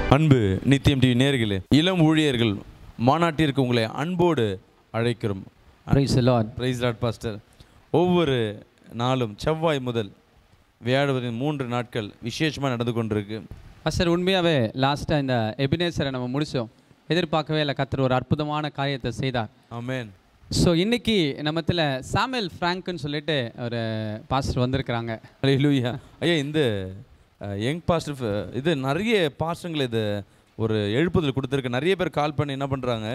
அன்பு நித்தியம் டிவி நேர்களே இளம் ஊழியர்கள் மாநாட்டிற்கு உங்களை அன்போடு அழைக்கிறோம் Praise the Lord. Praise Lord pastor ஒவ்வொரு நாளும் செவ்வாய் முதல் வியாழவரின் மூன்று நாட்கள் விசேஷமாக நடந்து கொண்டிருக்கு பாஸ்டர் உண்மையாகவே லாஸ்ட்டாக இந்த எபினேசரை நம்ம முடித்தோம் எதிர்பார்க்கவே இல்லை கத்தர் ஒரு அற்புதமான காரியத்தை செய்தார் ஆமென் ஸோ இன்னைக்கு நம்மத்தில் சாமுவேல் ஃப்ராங்க்னு சொல்லிட்டு ஒரு பாஸ்டர் வந்திருக்கிறாங்க ஹalleluya ஐயா இந்த யங் பாஸ்டர் இது நிறைய பாஸ்டர்கள் இது ஒரு எழுப்புதல் கொடுத்துருக்கு நிறைய பேர் கால் பண்ணி என்ன பண்ணுறாங்க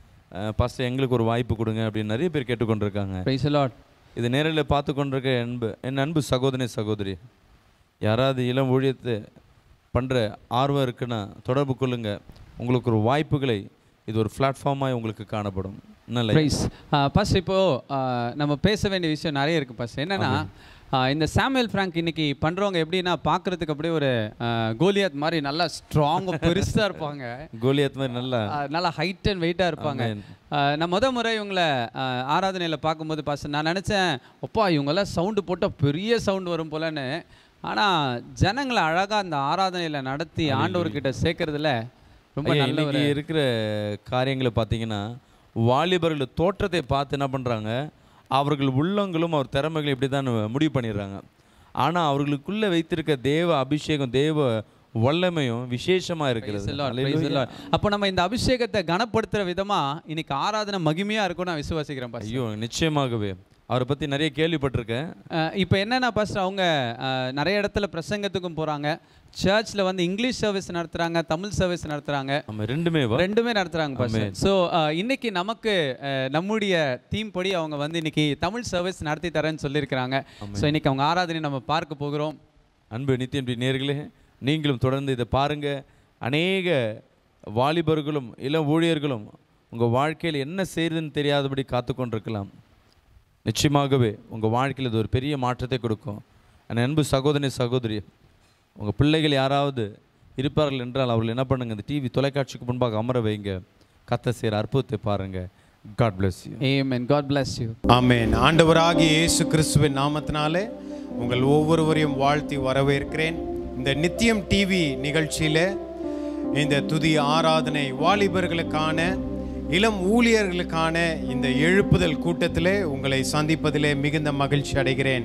பாஸ்டர் எங்களுக்கு ஒரு வாய்ப்பு கொடுங்க அப்படின்னு நிறைய பேர் கேட்டுக்கொண்டிருக்காங்க Praise the Lord. இது நேரில் பார்த்து கொண்டிருக்க அன்பு என் அன்பு சகோதரி சகோதரி யாராவது இளம் ஊழியத்தை பண்ணுற ஆர்வம் இருக்குன்னா தொடர்பு கொள்ளுங்க உங்களுக்கு ஒரு வாய்ப்புகளை இது ஒரு பிளாட்ஃபார்மாக உங்களுக்கு காணப்படும் நல்ல Praise. ஆ, பாஸ்டர் இப்போ ஆ, நம்ம பேச வேண்டிய விஷயம் நிறைய இருக்கு பாஸ்டர் என்னன்னா ஆ, இந்த சாமுவேல் ஃப்ராங்க் இன்னைக்கு பண்றவங்க எப்படின்னா பார்க்கறதுக்கு அப்படியே ஒரு ஆ, கோலியாத் மாதிரி நல்லா ஸ்ட்ராங் பெருசா இருப்பாங்க கோலியாத் மாதிரி நல்லா ஆ, நல்லா ஹைட் அண்ட் வெயிட்டாக இருப்பாங்க Amen. ஆ, நான் முத முறை இவங்களை ஆராதனையில் பார்க்கும்போது பாஸ்டர் நான் நினச்சேன் அப்பா இவங்கெல்லாம் சவுண்டு போட்டால் பெரிய சவுண்டு வரும் போலன்னு ஆனால் ஜனங்களை அழகாக அந்த ஆராதனையில் நடத்தி ஆண்டவர்கிட்ட சேர்க்கறதுல ரொம்ப ஐயா, நல்ல இன்னைக்கு இருக்கிற காரியங்களை பார்த்தீங்கன்னா வாலிபர்கள் தோற்றத்தை பார்த்து என்ன பண்ணுறாங்க அவர்கள் உள்ளங்களும் அவர் திறமைகளும் இப்படி தான் முடிவு பண்ணிடுறாங்க ஆனால் அவர்களுக்குள்ளே வைத்திருக்க தேவ அபிஷேகம் தேவ வல்லமையும் விசேஷமாக இருக்கிறது Praise the Lord, praise the Hallelujah. Lord. அப்போ நம்ம இந்த அபிஷேகத்தை கனப்படுத்துற விதமா இன்னைக்கு ஆராதனை மகிமையா இருக்கும் நான் விசுவாசிக்கிறேன் பாஸ்டர் ஐயோ நிச்சயமாகவே அவரை பற்றி நிறைய கேள்விப்பட்டிருக்கேன் இப்போ என்னன்னா பாஸ்டர் அவங்க அஹ், நிறைய இடத்துல பிரசங்கத்துக்கும் போறாங்க சர்ச்சில் வந்து இங்கிலீஷ் சர்வீஸ் நடத்துறாங்க தமிழ் சர்வீஸ் நடத்துறாங்க நம்ம ரெண்டுமே வா ரெண்டுமே நடத்துறாங்க பாஸ்டர் ஸோ இன்னைக்கு நமக்கு அஹ், நம்முடைய தீம் படி அவங்க வந்து இன்னைக்கு தமிழ் சர்வீஸ் நடத்தி தரேன்னு சொல்லியிருக்கிறாங்க ஸோ இன்னைக்கு அவங்க ஆராதனை நம்ம பார்க்க போகிறோம் அன்பு நித்தியம் டி நேர்களே நீங்களும் தொடர்ந்து இதை பாருங்க அநேக வாலிபர்களும் இளம் ஊழியர்களும் உங்கள் வாழ்க்கையில் என்ன செய்யறதுன்னு தெரியாதபடி காத்து கொண்டிருக்கலாம் நிச்சயமாகவே உங்கள் வாழ்க்கையில் இது ஒரு பெரிய மாற்றத்தை கொடுக்கும் என் அன்பு சகோதரி சகோதரி உங்கள் பிள்ளைகள் யாராவது இருப்பார்கள் என்றால் அவர்கள் என்ன பண்ணுங்க இந்த டிவி தொலைக்காட்சிக்கு முன்பாக அமர வைங்க கத்த செய்கிற அற்புதத்தை பாருங்க காட் bless you ஏமேன் காட் bless யூ ஆமென் ஆண்டவராகிய இயேசு கிறிஸ்துவின் நாமத்தினாலே உங்கள் ஒவ்வொருவரையும் வாழ்த்தி வரவேற்கிறேன் இந்த நித்தியம் டிவி நிகழ்ச்சியில் இந்த துதி ஆராதனை வாலிபர்களுக்கான இளம் ஊழியர்களுக்கான இந்த எழுப்புதல் கூட்டத்திலே உங்களை சந்திப்பதிலே மிகுந்த மகிழ்ச்சி அடைகிறேன்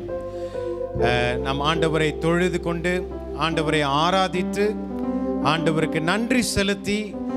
அஹ், நம் ஆண்டவரை தொழுது கொண்டு ஆண்டவரை ஆராதித்து ஆண்டவருக்கு நன்றி செலுத்தி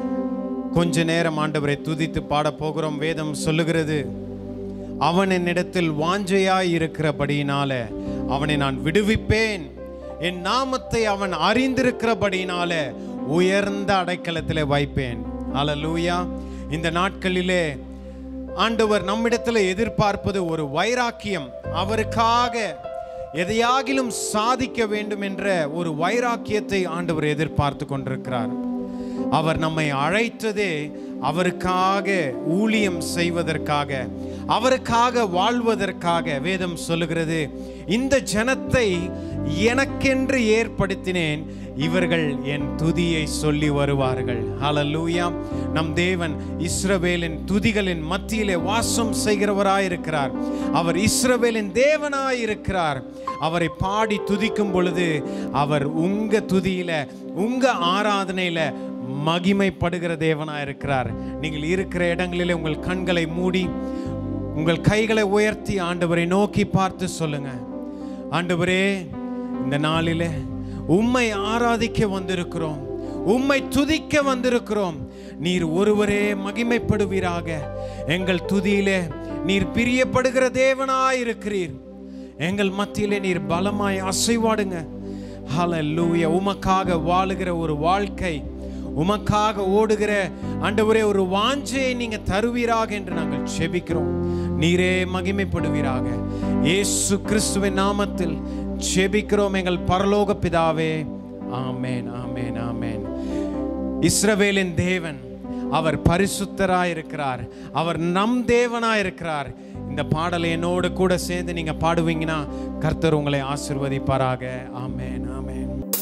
கொஞ்ச நேரம் ஆண்டவரை துதித்து பாடப் போகிறோம் வேதம் சொல்லுகிறது அவன் என்னிடத்தில் வாஞ்சையாய் இருக்கிறபடியினால அவனை நான் விடுவிப்பேன் என் நாமத்தை அவன் அறிந்திருக்கிறபடியினால உயர்ந்த அடைக்கலத்திலே வைப்பேன் அல்லேலூயா இந்த நாட்களிலே ஆண்டவர் நம்மிடத்தில் எதிர்பார்ப்பது ஒரு வைராக்கியம் அவருக்காக எதையாகிலும் சாதிக்க வேண்டும் என்ற ஒரு வைராக்கியத்தை ஆண்டவர் எதிர்பார்த்து கொண்டிருக்கிறார் அவர் நம்மை அழைத்ததே அவருக்காக ஊழியம் செய்வதற்காக அவருக்காக வாழ்வதற்காக வேதம் சொல்லுகிறது இந்த ஜனத்தை எனக்கென்று ஏற்படுத்தினேன் இவர்கள் என் துதியை சொல்லி வருவார்கள் ஹalleluya நம் தேவன் இஸ்ரவேலின் துதிகளின் மத்தியிலே வாசம் செய்கிறவராயிருக்கிறார் அவர் இஸ்ரவேலின் தேவனாயிருக்கிறார் அவரை பாடி துதிக்கும் பொழுது அவர் உங்க துதியில உங்க ஆராதனையில மகிமைப்படுகிற தேவனாயிருக்கிறார் நீங்கள் இருக்கிற இடங்களிலே உங்கள் கண்களை மூடி உங்கள் கைகளை உயர்த்தி ஆண்டவரை நோக்கி பார்த்து சொல்லுங்க ஆண்டவரே இந்த நாளிலே உம்மை ஆராதிக்க வந்திருக்கிறோம் உம்மை துதிக்க வந்திருக்கிறோம் நீர் ஒருவரே மகிமைப்படுவீராக எங்கள் துதியிலே நீர் பிரியப்படுகிற தேவனாயிருக்கிறீர் எங்கள் மத்தியிலே நீர் பலமாய் அசைவாடுங்க ஹalleluya உமக்காக வாழுகிற ஒரு வாழ்க்கை உமக்காக ஓடுகிற ஆண்டவரே ஒரு வாஞ்சையை நீங்க தருவீராக என்று நாங்கள் செபிக்கிறோம் நீரே மகிமைப்படுவீராக இயேசு கிறிஸ்துவின் நாமத்தில் செபிக்கிறோம் எங்கள் பரலோக பிதாவே ஆமென் ஆமென் ஆமென் இஸ்ரவேலின் தேவன் அவர் பரிசுத்தராயிருக்கிறார் அவர் நம் தேவனாயிருக்கிறார் இந்த பாடலை என்னோடு கூட சேர்ந்து நீங்க பாடுவீங்கன்னா கர்த்தர் உங்களை ஆசிர்வதிப்பாராக ஆமென் ஆமென்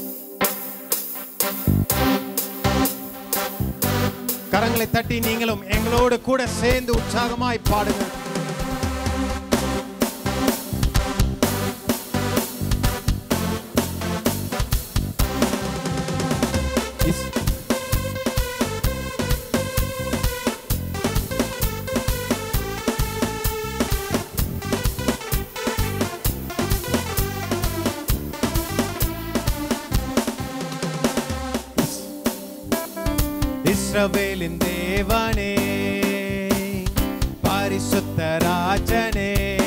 கரங்களை தட்டி நீங்களும் எங்களோடு கூட சேர்ந்து உற்சாகமாய் பாடுங்க இஸ்- இஸ்ரவேலின் தேவனே பரிசுத்த ராஜனே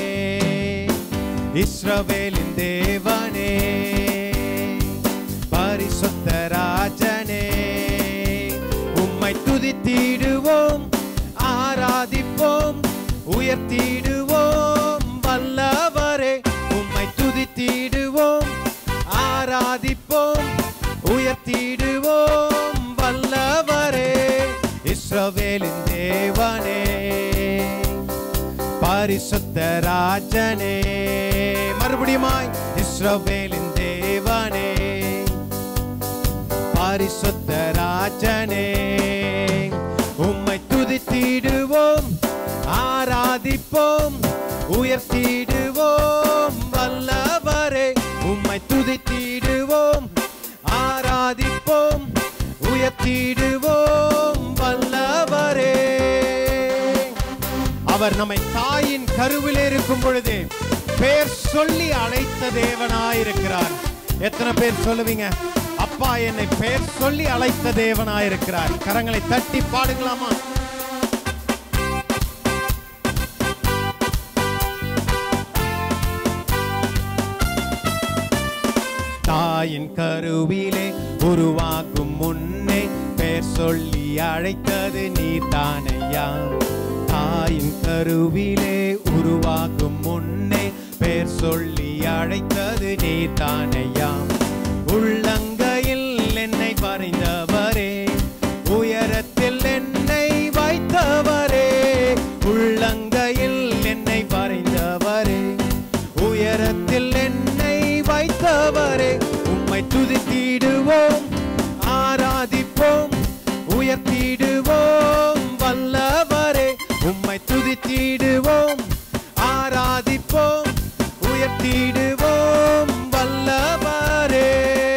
இஸ்ரவேலின் தேவனே பரிசுத்த ராஜனே உம்மை துதித்திடுவோம் ஆராதிப்போம் உயர்த்திடுவோம் வல்லவரே உம்மை துதித்திடுவோம் ஆராதிப்போம் உயர்த்திடுவோம் வல்லவரே இஸ்ரவேலின் தேவனே பரிசுத்த ராஜனே மறுபடியுமாய் இஸ்ரவேலின் தேவனே பரிசுத்த ராஜனே உம்மை துதித்திடுவோம் ஆராதிப்போம் உயர்த்திடுவோம் வல்லவரே உம்மை துதித்திடுவோம் ஆராதிப்போம் உயர்த்திடுவோம் வல்லவரே அவர் நம்மை தாயின் கருவிலே இருக்கும் பொழுது பேர் சொல்லி அழைத்த தேவனாயிருக்கிறார் எத்தனை பேர் சொல்லுவீங்க அப்பா என்னை பேர் சொல்லி அழைத்த தேவனாயிருக்கிறார் கரங்களை தட்டி பாடுங்களாமா தாயின் கருவிலே உருவாக்கும் முன்னே பேர் சொல்லி அழைத்தது நீர் தானையா தாயின் கருவிலே உருவாக்கும் முன்னே பேர் சொல்லி அழைத்தது நீர் தானையா உள்ளங்கையில் என்னை வரைந்தவரே உயரத்தில் என்னை வைத்தவரே உள்ளங்கையில் என்னை வரைந்தவரே உயரத்தில் என்னை வைத்தவரே உம்மை துதித்திடுவோம் ஆராதிப்போம் உயர்த்திடுவோம் வல்லவரே உம்மை துதித்திடுவோம் ஆராதிப்போம் உயர்த்திடுவோம் வல்லவரே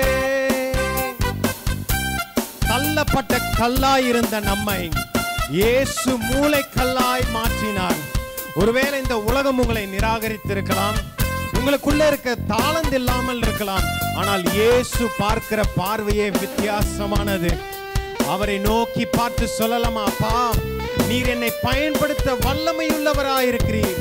தள்ளப்பட்ட கல்லாய் இருந்த நம்மை இயேசு மூளை கல்லாய் மாற்றினார் ஒருவேளை இந்த உலகம் உங்களை நிராகரித்திருக்கலாம் உங்களுக்குள்ள இருக்க தாளந்து இல்லாமல் இருக்கலாம் ஆனால் இயேசு பார்க்கிற பார்வையே வித்தியாசமானது அவரை நோக்கி பார்த்து சொல்லலாமா அப்பா நீர் என்னை பயன்படுத்த வல்லமையுள்ளவராயிருக்கிறீர்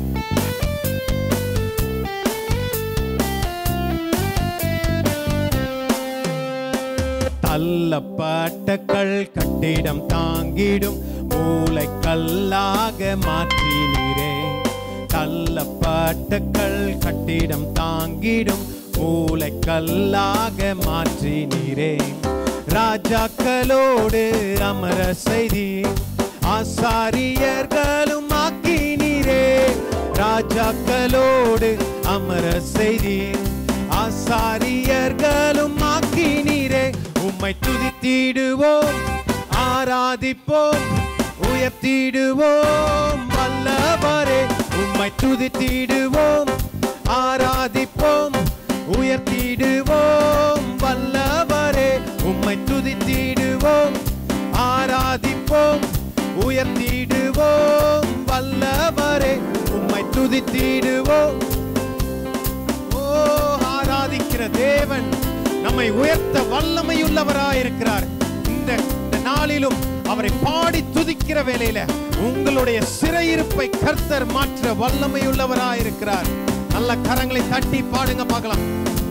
தள்ளப்பட்ட கல் கட்டிடம் தாங்கிடும் மூளை கல்லாக மாற்றினீரே தள்ளப்பட்ட கல் கட்டிடம் தாங்கிடும் மூளை கல்லாக மாற்றினீரே ராஜாக்களோடு அமர செய்தி ஆசாரியர்களும் ஆக்கினீரே ராஜாக்களோடு அமர செய்தி ஆசாரியர்களும் ஆக்கினீரே உம்மை துதித்திடுவோம் ஆராதிப்போம் உயர்த்திடுவோம் வல்லவரே உம்மை துதித்திடுவோம் ஆராதிப்போம் உயர்த்திடுவோம் வல்லவரே உம்மை துதித்திடுவோம் ஆராதிப்போம் உயர்த்திடுவோம் வல்லவரே உம்மை துதித்திடுவோம் ஓ ஆராதிக்கிற தேவன் நம்மை உயர்த்த வல்லமையுள்ளவராயிருக்கிறார் இந்த இந்த நாளிலும் அவரை பாடி துதிக்கிற வேளையில உங்களுடைய சிறையிருப்பை கர்த்தர் மாற்ற வல்லமையுள்ளவராயிருக்கிறார் நல்ல கரங்களை தட்டி பாடுங்க பார்க்கலாம்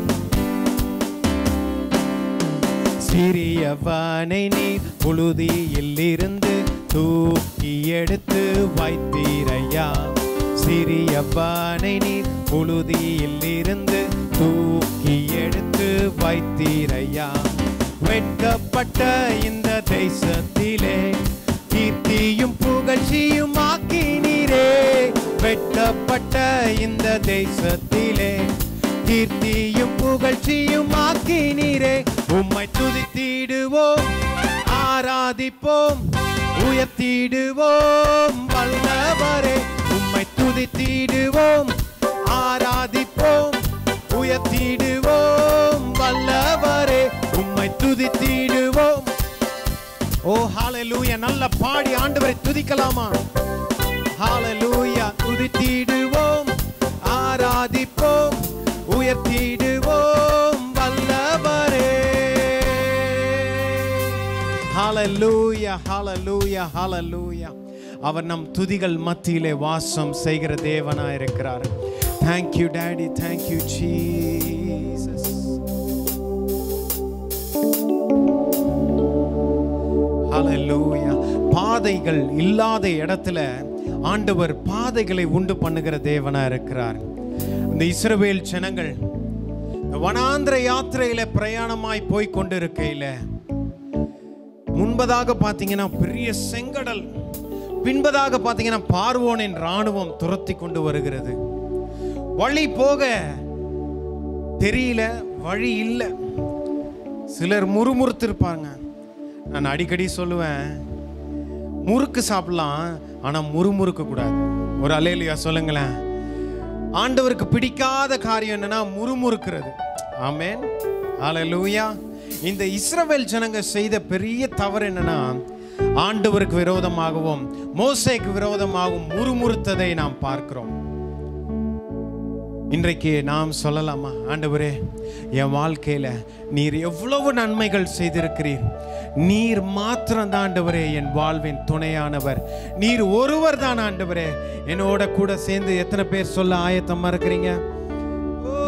சிறியவனை நீர் புழுதியில் இருந்து தூக்கி எடுத்து வைத்தீரையா சிறியவனை நீர் புழுதியில் இருந்து தூக்கி எடுத்து வைத்தீரையா வெட்கப்பட்ட இந்த தேசத்திலே கீர்த்தியும் புகழ்ச்சியும் ஆக்கினீரே வெட்கப்பட்ட இந்த தேசத்திலே கீர்த்தியும் புகழ்ச்சியும் ஆக்கினீரே உம்மை துதித்திடுவோம் ஆராதிப்போம் உயர்த்திடுவோம் வல்லவரே உம்மை துதித்திடுவோம் ஆராதிப்போம் உயர்த்திடுவோம் வல்லவரே உம்மை துதித்திடுவோம் ஓ ஹalleluya நல்ல பாடி ஆண்டவரை துதிக்கலாமா ஹalleluya துதித்திடுவோம் ஆராதிப்போம் உயர்த்திடுவோம் வல்லவரே ஹalleluya ஹalleluya ஹalleluya ஹalleluya அவர் நம் துதிகள் மத்தியிலே வாசம் செய்கிற தேவனா இருக்கிறார் thank you daddy thank you jesus ஹalleluya பாதைகள் இல்லாத இடத்துல ஆண்டவர் பாதைகளை உண்டு பண்ணுகிற தேவனா இருக்கிறார் இந்த இஸ்ரவேல் ஜனங்கள் இந்த வனாந்திர யாத்திரையில பிரயாணமாய் போய் கொண்டிருக்கையில முன்பதாக பார்த்தீங்கன்னா பெரிய செங்கடல் பின்பதாக பார்த்தீங்கன்னா பார்வோனின் ராணுவம் துரத்தி கொண்டு வருகிறது வழி போக தெரியல வழி இல்லை சிலர் முறுமுறுத்திருப்பாங்க நான் அடிக்கடி சொல்லுவேன் முறுக்கு சாப்பிடலாம் ஆனால் முறுமுறுக்க கூடாது ஒரு அலையிலையா சொல்லுங்களேன் ஆண்டவருக்கு பிடிக்காத காரியம் என்னன்னா முறுமுறுக்கிறது ஆமென் ஹalleluya இந்த இஸ்ரவேல் ஜனங்க செய்த பெரிய தவறு என்னன்னா ஆண்டவருக்கு விரோதமாகவும் மோசேக்கு விரோதமாகவும் முறுமுறுத்ததை நாம் பார்க்கிறோம் இன்றைக்கு நாம் சொல்லலாமா ஆண்டவரே என் வாழ்க்கையில நீர் எவ்வளவு நன்மைகள் செய்திருக்கிறீர் நீர் மாத்திரம் தான் ஆண்டவரே என் வாழ்வின் துணையானவர் நீர் ஒருவர் தான் ஆண்டவரே என்னோட கூட சேர்ந்து எத்தனை பேர் சொல்ல ஆயத்தமா இருக்கிறீங்க ஓ,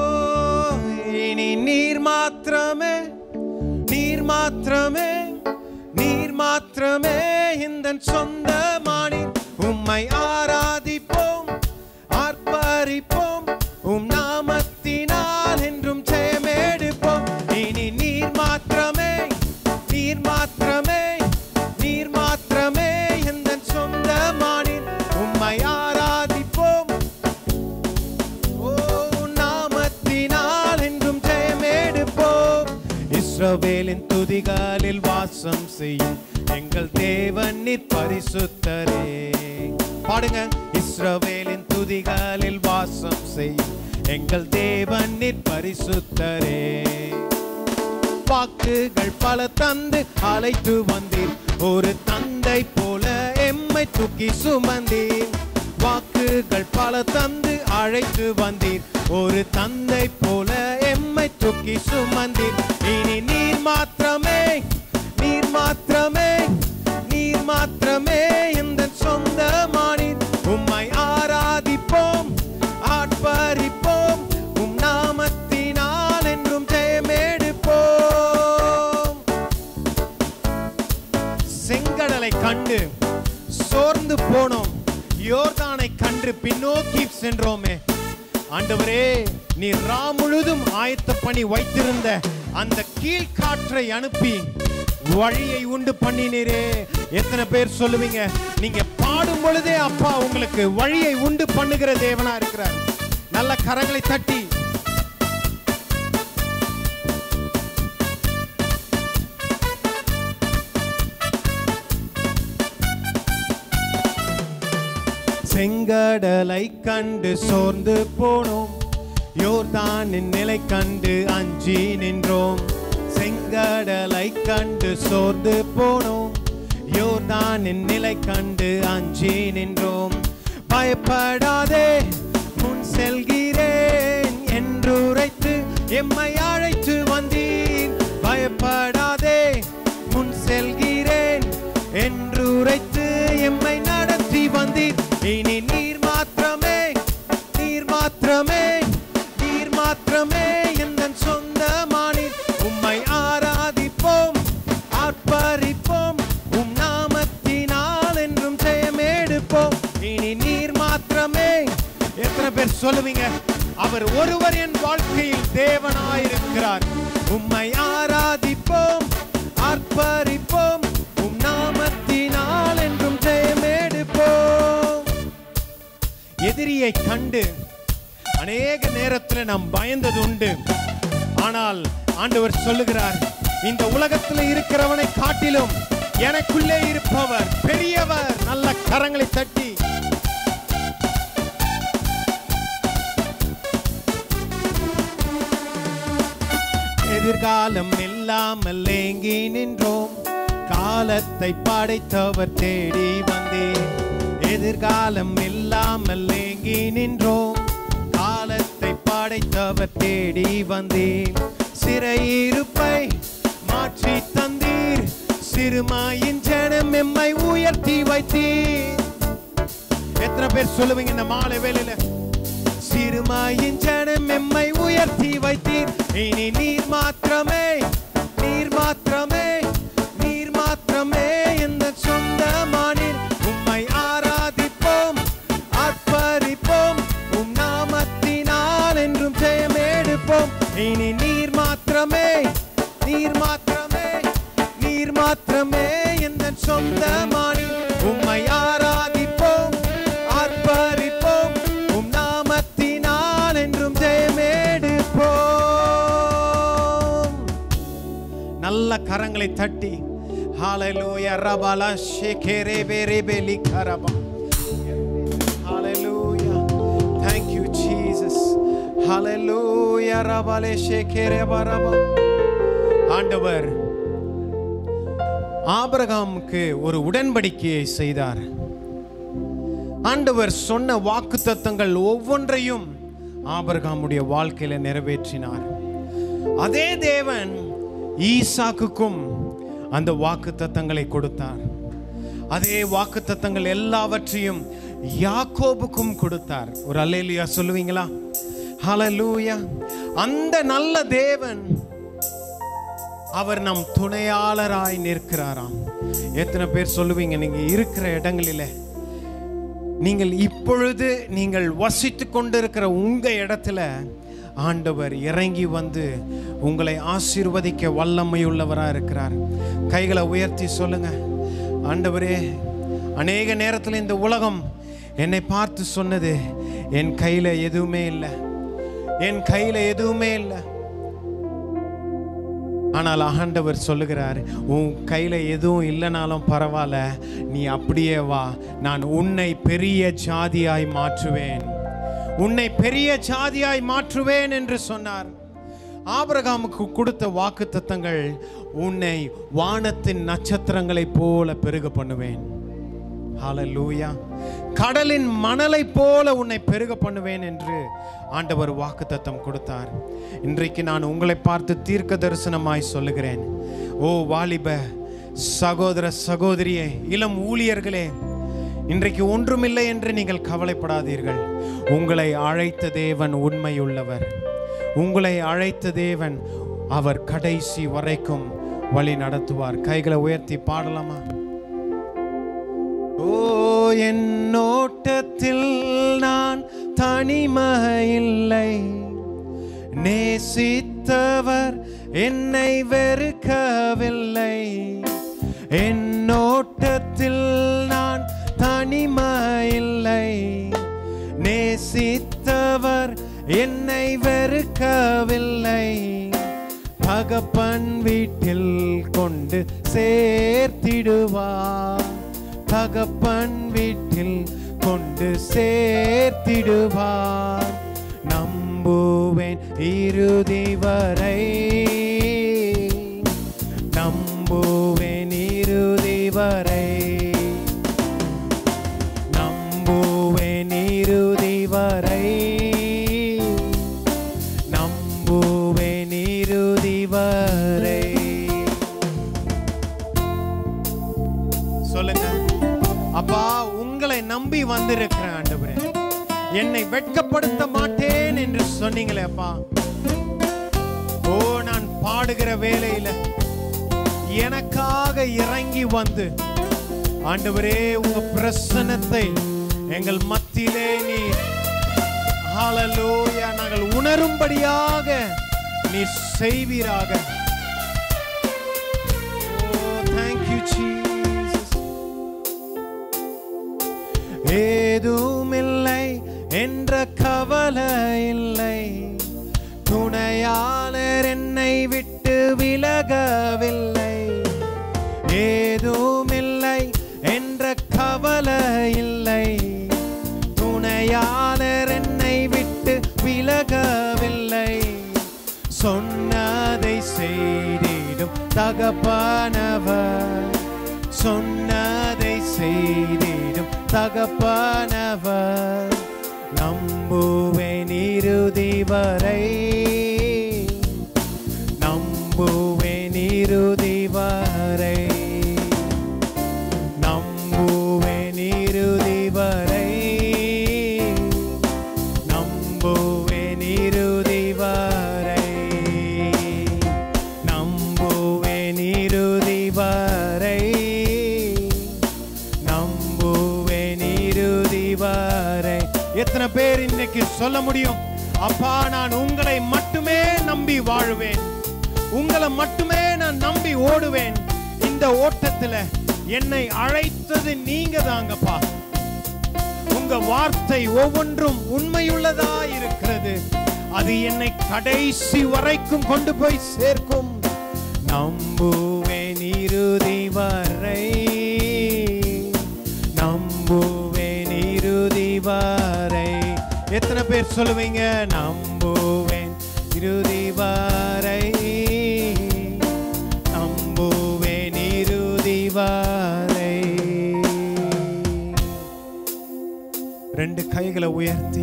இனி நீர் மாத்திரமே நீர் மாத்திரமே நீர் மாத்திரமே இந்த சொந்த மானின் உம்மை ஆராதிப்போம் ஆர்ப்பரிப்போம் உம் நாமத்தினால் என்றும் ஜெயமெடுப்போம் இனி நீர் மாத்திரமே நீர் மாத்திரமே நீர் மாத்திரமே இந்த சொந்த மானின் உம்மை ஆராதிப்போம் ஓ நாமத்தினால் என்றும் ஜெயமெடுப்போம் இஸ்ரவேலின் துதிகளில் வாசம் செய்யும் எங்கள் தேவன் நீர் பரிசுத்தரே பாடுங்க இஸ்ரவேலின் துதிகளில் வாசம் செய்யும் எங்கள் தேவன் நீர் பரிசுத்தரே வாக்குகள் பல தந்து அழைத்து வந்தீர் ஒரு தந்தை போல எம்மை தூக்கி சுமந்தீர் வாக்குகள் பல தந்து அழைத்து வந்தீர் ஒரு தந்தை போல எம்மை தூக்கி சுமந்தீர் இனி நீர் மாத்திரமே நீர் மாத்திரமே நீர் மாத்திரமே இந்த சொந்த மானின் உம்மை ஆராதிப்போம் ஆட்பரிப்போம் உம் நாமத்தினால் என்றும் ஜெயமெடுப்போம் செங்கடலை கண்டு சோர்ந்து போனோம் யோர்தானை கண்டு பின்னோக்கி சென்றோமே ஆண்டவரே நீ ரா முழுதும் ஆயத்த பண்ணி வைத்திருந்த அந்த கீழ்காற்றை அனுப்பி வழியை உண்டு பண்ணினீரே எத்தனை பேர் சொல்லுவீங்க நீங்க பாடும் பொழுதே அப்பா உங்களுக்கு வழியை உண்டு பண்ணுகிற தேவனா இருக்கிறார் நல்ல கரங்களை தட்டி செங்கடலை கண்டு சோர்ந்து போனோம் யோர்தானின் நிலை கண்டு அஞ்சி நின்றோம் செங்கடலை கண்டு சோர்ந்து போனோம் யோர்தானின் நிலை கண்டு அஞ்சி நின்றோம் பயப்படாதே முன் செல்கிறேன் என்று உரைத்து எம்மை அழைத்து வந்தீர் பயப்படாதே முன் செல்கிறேன் என்று உரைத்து எம்மை நடத்தி வந்தீர் இனி நீர் மாத்திரமே நீர் மாத்திரமே நீர் மாத்திரமே எந்த சொந்த மானில் உம்மை ஆராதிப்போம் ஆர்ப்பரிப்போம் உம் நாமத்தினால் என்றும் ஜெயமெடுப்போம் இனி நீர் மாத்திரமே எத்தனை பேர் சொல்லுவீங்க அவர் ஒருவர் என் வாழ்க்கையில் தேவனாயிருக்கிறார் உம்மை ஆராதிப்போம் ஆர்ப்பரிப்போம் உம் நாமத்தினால் என்றும் ஜெயமெடுப்போம் எதிரியை கண்டு அநேக நேரத்தில் நாம் பயந்தது உண்டு ஆனால் ஆண்டவர் சொல்லுகிறார் இந்த உலகத்தில் இருக்கிறவனை காட்டிலும் எனக்குள்ளே இருப்பவர் பெரியவர் நல்ல கரங்களை தட்டி எதிர்காலம் இல்லாமல் ஏங்கி நின்றோம் காலத்தை படைத்தவர் தேடி வந்தேன் எதிர்காலம் இல்லாமல் ஏங்கி நின்றோம் காலத்தை படைத்தவர் தேடி வந்தேன் சிறையிருப்பை மாற்றி தந்தீர் சிறுமாயின் ஜனம் எம்மை உயர்த்தி வைத்தீர் எத்தனை பேர் சொல்லுவீங்க இந்த மாலை வேளையில சிறுமாயின் ஜனம் எம்மை உயர்த்தி வைத்தீர் இனி நீர் மாத்திரமே நீர் மாத்திரமே நீர் மாத்திரமே இந்த சொந்தமானீர் உம்மை ஆராதிப்போம் ஆர்ப்பரிப்போம் உம் நாமத்தினால் என்றும் ஜெயமெடுப்போம் இனி நீர் மாத்திரமே நீர் மாத்திரமே நீர் மாத்திரமே இந்த சொந்தமானீர் உம்மை ஆராதிப்போம் ஆர்ப்பரிப்போம் உம் நாமத்தினால் என்றும் ஜெயமெடுப்போம் நல்ல கரங்களை தட்டி ஹalleluya ரபாலா ஷேகேரே பேரே லிகரபா ஹalleluya thank you jesus hallelujah ரபாலே ஷேகேரே பரபா ஆண்டவர் ஆபிரகாமுக்கு ஒரு உடன்படிக்கையை செய்தார் ஆண்டவர் சொன்ன வாக்குத்தத்தங்கள் ஒவ்வொன்றையும் ஆபிரகாமுடைய வாழ்க்கையில நிறைவேற்றினார் அதே தேவன் ஈசாக்குக்கும் அந்த வாக்குத்தத்தங்களை கொடுத்தார் அதே வாக்குத்தத்தங்கள் எல்லாவற்றையும் யாக்கோபுக்கும் கொடுத்தார் ஒரு அல்லேலியா சொல்லுவீங்களா ஹalleluya அந்த நல்ல தேவன் அவர் நம் துணையாளராய் நிற்கிறாராம் எத்தனை பேர் சொல்லுவீங்க நீங்க இருக்கிற இடங்களில நீங்கள் இப்பொழுது நீங்கள் வசித்து கொண்டிருக்கிற உங்க இடத்துல ஆண்டவர் இறங்கி வந்து உங்களை ஆசீர்வதிக்க வல்லமையுள்ளவராக இருக்கிறார் கைகளை உயர்த்தி சொல்லுங்க ஆண்டவரே அநேக நேரத்தில் இந்த உலகம் என்னை பார்த்து சொன்னது என் கையில் எதுவுமே இல்லை என் கையில் எதுவுமே இல்லை ஆனால் ஆண்டவர் சொல்லுகிறார் உன் கையில் எதுவும் இல்லைனாலும் பரவாயில்ல நீ அப்படியே வா நான் உன்னை பெரிய ஜாதியாய் மாற்றுவேன் உன்னை பெரிய ஜாதியாய் மாற்றுவேன் என்று சொன்னார் ஆபிரகாமுக்கு கொடுத்த வாக்கு தத்தங்கள் உன்னை வானத்தின் நட்சத்திரங்களைப் போல பெருக பண்ணுவேன் ஹalleluya கடலின் மணலை போல உன்னை பெருக பண்ணுவேன் என்று ஆண்டவர் வாக்குத்தத்தம் கொடுத்தார் இன்றைக்கு நான் உங்களை பார்த்து தீர்க்க தரிசனமாய் சொல்லுகிறேன் ஓ வாலிப சகோதர சகோதரியே இளம் ஊழியர்களே இன்றைக்கு ஒன்றுமில்லை என்று நீங்கள் கவலைப்படாதீர்கள் உங்களை அழைத்த தேவன் உண்மையுள்ளவர் உங்களை அழைத்த தேவன் அவர் கடைசி வரைக்கும் வழி நடத்துவார் கைகளை உயர்த்தி பாடலாமா ஓ என் நோட்டத்தில் நான் தனிமையில்லை நேசித்தவர் என்னை வெறுக்கவில்லை என் நோட்டத்தில் நான் தனிமையில்லை நேசித்தவர் என்னை வெறுக்கவில்லை தகப்பன் வீட்டில் கொண்டு சேர்த்திடுவார் தகப்பன் வீட்டில் கொண்டு சேர்த்திடுவார் நம்புவேன் இறுதி வரை நம்புவேன் இறுதி வரை நம்புவேன் இறுதி வரை நம்புவேன் இறுதி வரை சொல்லுங்க அப்பா உங்களை நம்பி வந்திருக்கிறேன் ஆண்டவரே என்னை வெட்கப்படுத்த மாட்டேன் என்று சொன்னீங்களே அப்பா ஓ நான் பாடுகிற வேலையில எனக்காக இறங்கி வந்து ஆண்டவரே உங்க பிரசன்னத்தை எங்கள் மத்தியிலே நீ ஹalleluya நாங்கள் உணரும்படியாக நீ செய்வீராக ஓ thank you Jesus ஏதுமில்லை என்ற கவலை இல்லை துணையாளர் என்னை விட்டு விலகவில்லை ஏதுமில்லை என்ற கவலை இல்லை துணையாளர் என்னை விட்டு விலகவில்லை சொன்னதை செய்திடும் தகப்பானவர் சொன்னதை செய்திடும் தகப்பானவர் நம்புவேன் இறுதி வரை நம்புவேன் இறுதி வரை வரை எத்தனை பேர் இன்னைக்கு சொல்ல முடியும் அப்பா நான் உங்களை மட்டுமே நம்பி வாழுவேன் உங்களை மட்டுமே நான் நம்பி ஓடுவேன் இந்த ஓட்டத்துல என்னை அழைத்தது நீங்க தாங்கப்பா உங்க வார்த்தை ஒவ்வொன்றும் உண்மையுள்ளதா இருக்கிறது அது என்னை கடைசி வரைக்கும் கொண்டு போய் சேர்க்கும் நம்புவேன் இறுதி வரை நம்புவேன் இறுதி வரை எத்தனை பேர் சொல்லுவீங்க நம்புவேன் இறுதி வரை நம்புவேன் இறுதி வரை ரெண்டு கைகளை உயர்த்தி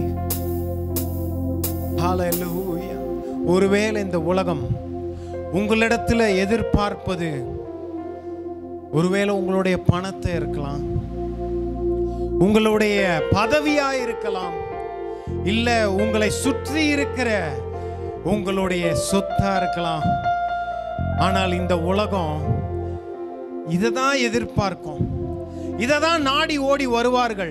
ஹalleluya ஒருவேளை இந்த உலகம் உங்களிடத்துல எதிர்பார்ப்பது ஒருவேளை உங்களுடைய பணத்தை இருக்கலாம் உங்களுடைய பதவியா இருக்கலாம் இல்ல உங்களை சுற்றி இருக்கிற உங்களுடைய சொத்தா இருக்கலாம் ஆனால் இந்த உலகம் இதை தான் எதிர்பார்க்கும் இதை தான் நாடி ஓடி வருவார்கள்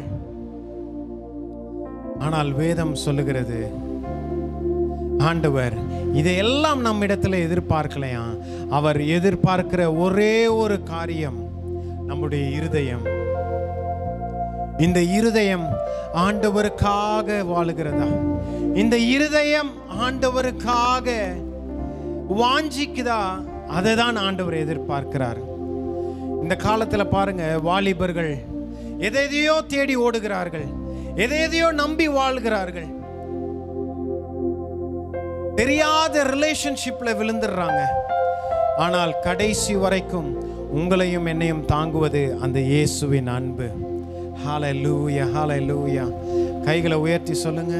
ஆனால் வேதம் சொல்லுகிறது ஆண்டவர் இதையெல்லாம் நம்மிடத்துல எதிர்பார்க்கலையா அவர் எதிர்பார்க்கிற ஒரே ஒரு காரியம் நம்முடைய இருதயம் இந்த இருதயம் ஆண்டவருக்காக வாழுகிறதா இந்த இருதயம் ஆண்டவருக்காக வாஞ்சிக்குதா அதை தான் ஆண்டவர் எதிர்பார்க்கிறார் இந்த காலத்துல பாருங்க வாலிபர்கள் எதையோ தேடி ஓடுகிறார்கள் எதையோ நம்பி வாழ்கிறார்கள் தெரியாத ரிலேஷன்ஷிப்ல விழுந்துடுறாங்க ஆனால் கடைசி வரைக்கும் உங்களையும் என்னையும் தாங்குவது அந்த இயேசுவின் அன்பு ஹalleluya ஹalleluya கைகளை உயர்த்தி சொல்லுங்க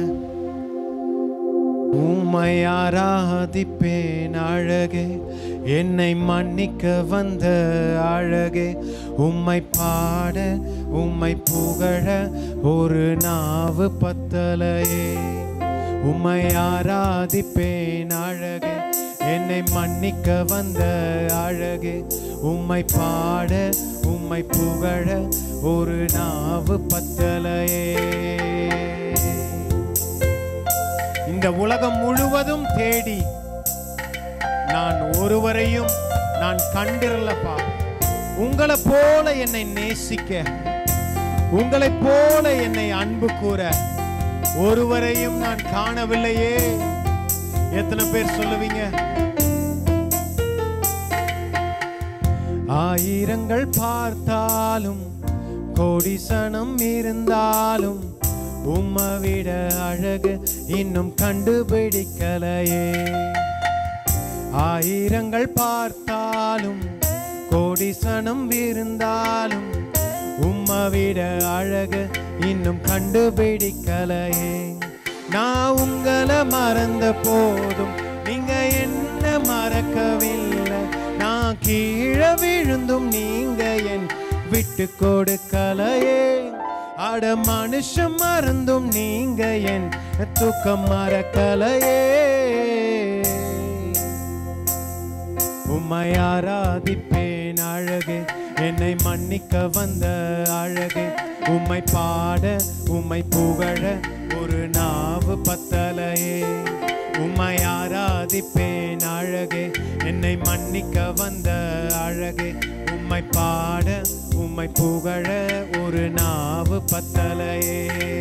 உம்மை ஆராதிப்பேன் அழகே என்னை மன்னிக்க வந்த அழகே உம்மை பாட உம்மை புகழ ஒரு நாவு பத்தலையே உம்மை ஆராதிப்பேன் அழகே என்னை மன்னிக்க வந்த அழகே உம்மை பாட உம்மை புகழ ஒரு நாவு பத்தலையே இந்த உலகம் முழுவதும் தேடி நான் ஒருவரையும் நான் கண்டிரலப்பா உங்களை போல என்னை நேசிக்க உங்களை போல என்னை அன்பு கூற ஒருவரையும் நான் காணவில்லையே எத்தனை பேர் சொல்லுவீங்க ஆயிரங்கள் பார்த்தாலும் கோடிசனம் இருந்தாலும் உம்மை விட அழகு இன்னும் கண்டுபிடிக்கலையே ஆயிரங்கள் பார்த்தாலும் கோடிசனம் இருந்தாலும் உம்மை விட அழகு இன்னும் கண்டுபிடிக்கலையே நான் உங்களை மறந்த போதும் நீங்க என்ன மறக்கவில்லை நான் கீழே விழுந்தும் நீங்க என் விட்டு கொடுக்கலையே அட மனுஷன் மறந்தும் நீங்க என் தூக்கம் மறக்கலையே உம்மை ஆராதிப்பேன் அழகு என்னை மன்னிக்க வந்த அழகு உம்மை பாட உம்மை புகழ ஒரு நாவு பத்தலையே உம்மை ஆராதிப்பேன் அழகு என்னை மன்னிக்க வந்த அழகு உம்மை பாட உம்மை புகழ ஒரு நாவு பத்தலையே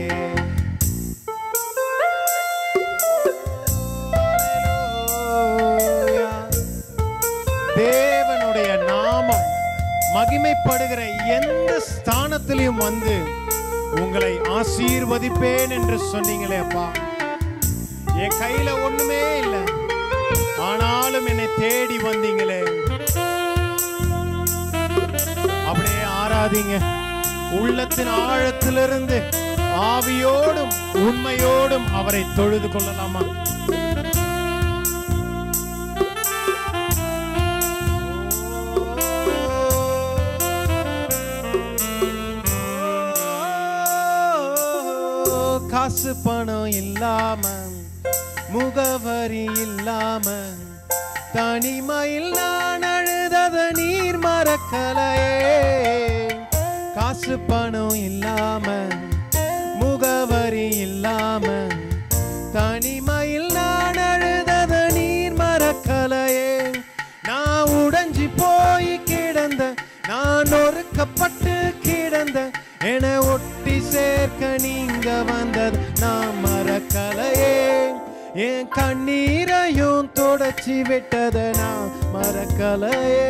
தேவனுடைய நாமம் மகிமைப்படுகிற எந்த ஸ்தானத்திலையும் வந்து உங்களை ஆசீர்வதிப்பேன் என்று சொன்னீங்களே அப்பா என் கையில ஒண்ணுமே இல்லை ஆனாலும் என்னை தேடி வந்தீங்களே அப்படியே ஆராதிங்க உள்ளத்தின் ஆழத்திலிருந்து ஆவியோடும் உண்மையோடும் அவரை தொழுது கொள்ளலாமா காசு பணம் இல்லாம முகவரி இல்லாம தனிமையில் நான் அழுதத நீர் மறக்கலையே காசு பணம் இல்லாம வெட்கப்பட்டு கிடந்த என ஒட்டி சேர்க்க நீங்க வந்தது நான் மறக்கலையே என் கண்ணீரையும் தொடச்சி விட்டத நான் மறக்கலையே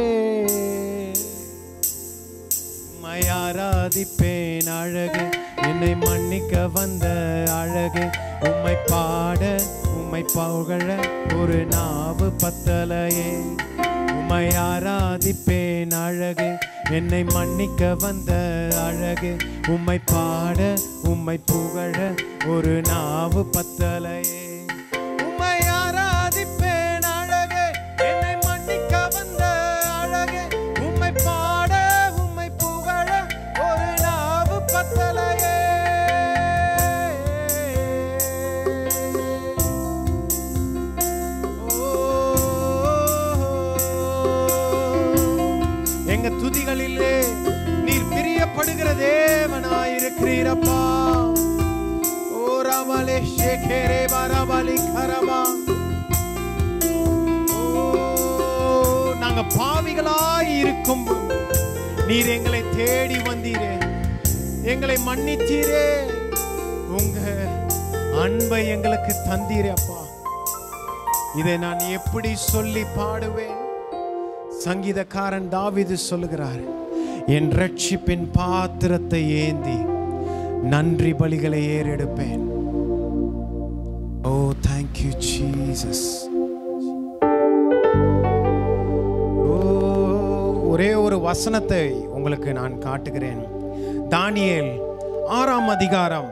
உம்மை ஆராதிப்பேன் அழகு என்னை மன்னிக்க வந்த அழகு உம்மை பாட உம்மை புகழ ஒரு நாவு பத்தலையே உம்மை ஆராதிப்பேன் அழகு என்னை மன்னிக்க வந்த அழகு உம்மை பாட உம்மை புகழ ஒரு நாவு பத்தலையே உம்மை ஆராதிப்பேன் அழகு என்னை மன்னிக்க வந்த அழகு உம்மை பாட உம்மை புகழ ஒரு நாவு பத்தலையே எங்க துதிகளிலே நீர் பிரியப்படுகிற தேவனாயிருக்கிறீரப்பா ஓ ரமலே ஷேகேரே பரபலி கரபா ஓ நாங்க பாவிகளாய் இருக்கும் நீர் எங்களை தேடி வந்தீரே எங்களை மன்னித்தீரே உங்க அன்பை எங்களுக்கு தந்தீரே அப்பா இதை நான் எப்படி சொல்லி பாடுவேன் சங்கீதக்காரன் தாவீது சொல்லுகிறார் என் ரட்சிப்பின் பாத்திரத்தை ஏந்தி நன்றி பலிகளை ஏறெடுப்பேன் ஓ தேங்க்யூ ஜீசஸ் ஓ ஒரே ஒரு வசனத்தை உங்களுக்கு நான் காட்டுகிறேன் தானியேல் ஆறாம் அதிகாரம்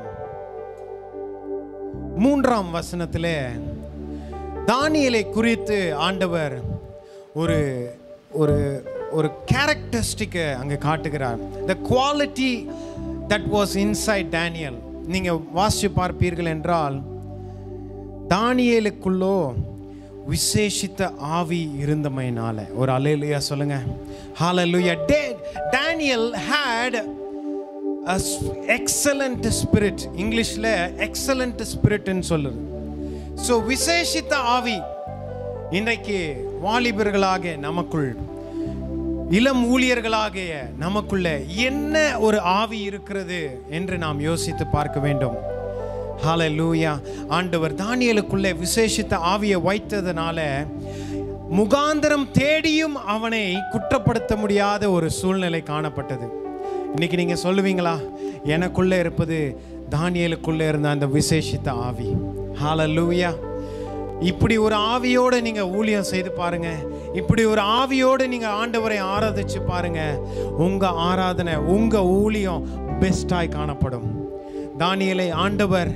மூன்றாம் வசனத்திலே தானியேலை குறித்து ஆண்டவர் ஒரு ஒரு ஒரு கேரக்டரிஸ்டிக்கை அங்கே காட்டுகிறார் the quality that was inside Daniel நீங்கள் வாசித்து பார்ப்பீர்கள் என்றால் தானியேலுக்குள்ளோ விசேஷித்த ஆவி இருந்தமைனால ஒரு அலையிலுயா சொல்லுங்க ஹalleluya டே டேனியல் ஹேட் எக்ஸலண்ட் ஸ்பிரிட் இங்கிலீஷில் எக்ஸலண்ட் ஸ்பிரிட்னு சொல்லுது ஸோ விசேஷித்த ஆவி இன்றைக்கு வாலிபர்களாக நமக்குள் இளம் ஊழியர்களாகிய நமக்குள்ள என்ன ஒரு ஆவி இருக்கிறது என்று நாம் யோசித்து பார்க்க வேண்டும் ஹalleluya ஆண்டவர் தானியலுக்குள்ளே விசேஷித்த ஆவியை வைத்ததுனால முகாந்திரம் தேடியும் அவனை குற்றப்படுத்த முடியாத ஒரு சூழ்நிலை காணப்பட்டது இன்னைக்கு நீங்க சொல்லுவீங்களா எனக்குள்ள இருப்பது தானியலுக்குள்ள இருந்த அந்த விசேஷித்த ஆவி ஹalleluya இப்படி ஒரு ஆவியோட நீங்க ஊழியம் செய்து பாருங்க இப்படி ஒரு ஆவியோட நீங்க ஆண்டவரை ஆராதிச்சு பாருங்க உங்க ஆராதனை உங்க ஊழியம் பெஸ்டாய் காணப்படும் தானியலை ஆண்டவர்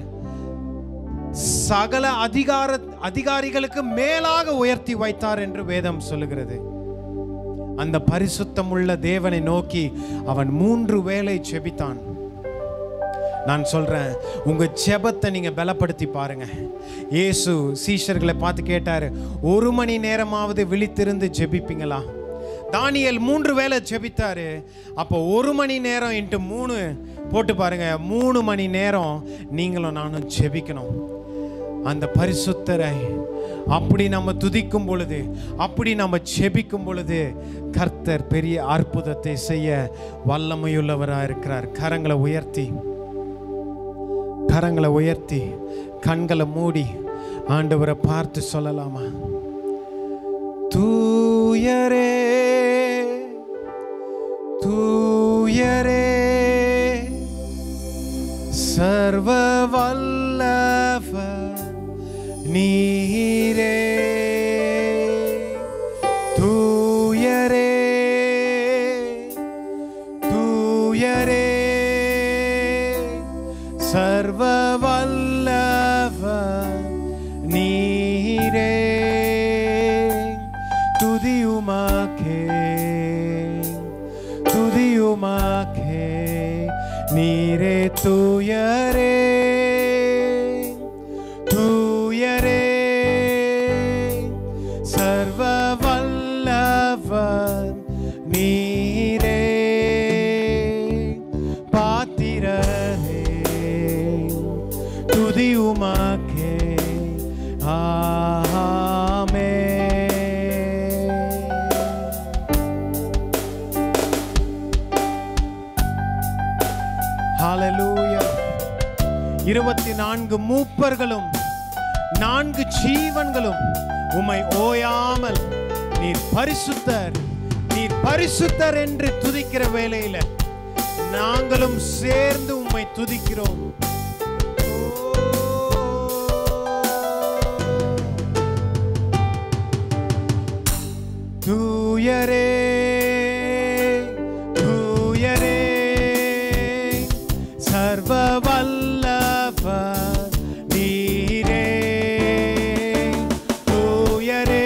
சகல அதிகார அதிகாரிகளுக்கு மேலாக உயர்த்தி வைத்தார் என்று வேதம் சொல்லுகிறது அந்த பரிசுத்தமுள்ள தேவனை நோக்கி அவன் மூன்று வேளை செபித்தான் நான் சொல்றேன் உங்க ஜெபத்தை நீங்க பலப்படுத்தி பாருங்க இயேசு சீஷர்களை பார்த்து கேட்டாரு ஒரு மணி நேரமாவது விழித்திருந்து ஜெபிப்பீங்களா தானியல் மூன்று வேளை ஜெபித்தாரு அப்போ ஒரு மணி நேரம் இன்ட்டு மூணு போட்டு பாருங்க மூணு மணி நேரம் நீங்களும் நானும் ஜெபிக்கணும் அந்த பரிசுத்தரை அப்படி நம்ம துதிக்கும் பொழுது அப்படி நம்ம செபிக்கும் பொழுது கர்த்தர் பெரிய அற்புதத்தை செய்ய வல்லமையுள்ளவராக இருக்கிறார் கரங்களை உயர்த்தி கரங்களை உயர்த்தி கண்களை மூடி ஆண்டவரை பார்த்து சொல்லலாமா தூயரே தூயரே சர்வ வல்லவர் நீரே தூயரே தூயரே சர்வ வல்லவர் நீரே துதியுமாக்கே துதியுமாக்கே நீரே தூயரே தூயரே சர்வ வல்லவர் நீரே பாத்திரரே துதியுமாக்கே ஆமே ஹalleluya இருபத்தி நான்கு மூப்பர்களும் நான்கு ஜீவன்களும் உம்மை ஓயாமல் நீர் பரிசுத்தர் நீர் பரிசுத்தர் என்று துதிக்கிற வேளையில நாங்களும் சேர்ந்து உம்மை துதிக்கிறோம் தூயரே தூயரே சர்வ வல்லவர் நீரே தூயரே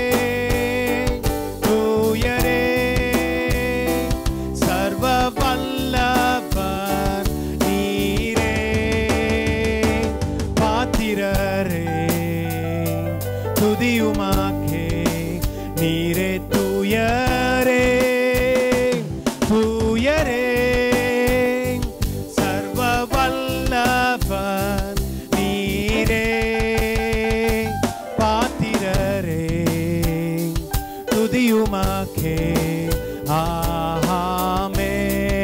தூயரே சர்வ வல்லவர் நீரே பாத்திரரே துதியுமாக்கே நீரே தூயரே தூயரே சர்வ வல்லவர் நீரே பாத்திரரே துதியுமாக்கே ஆமே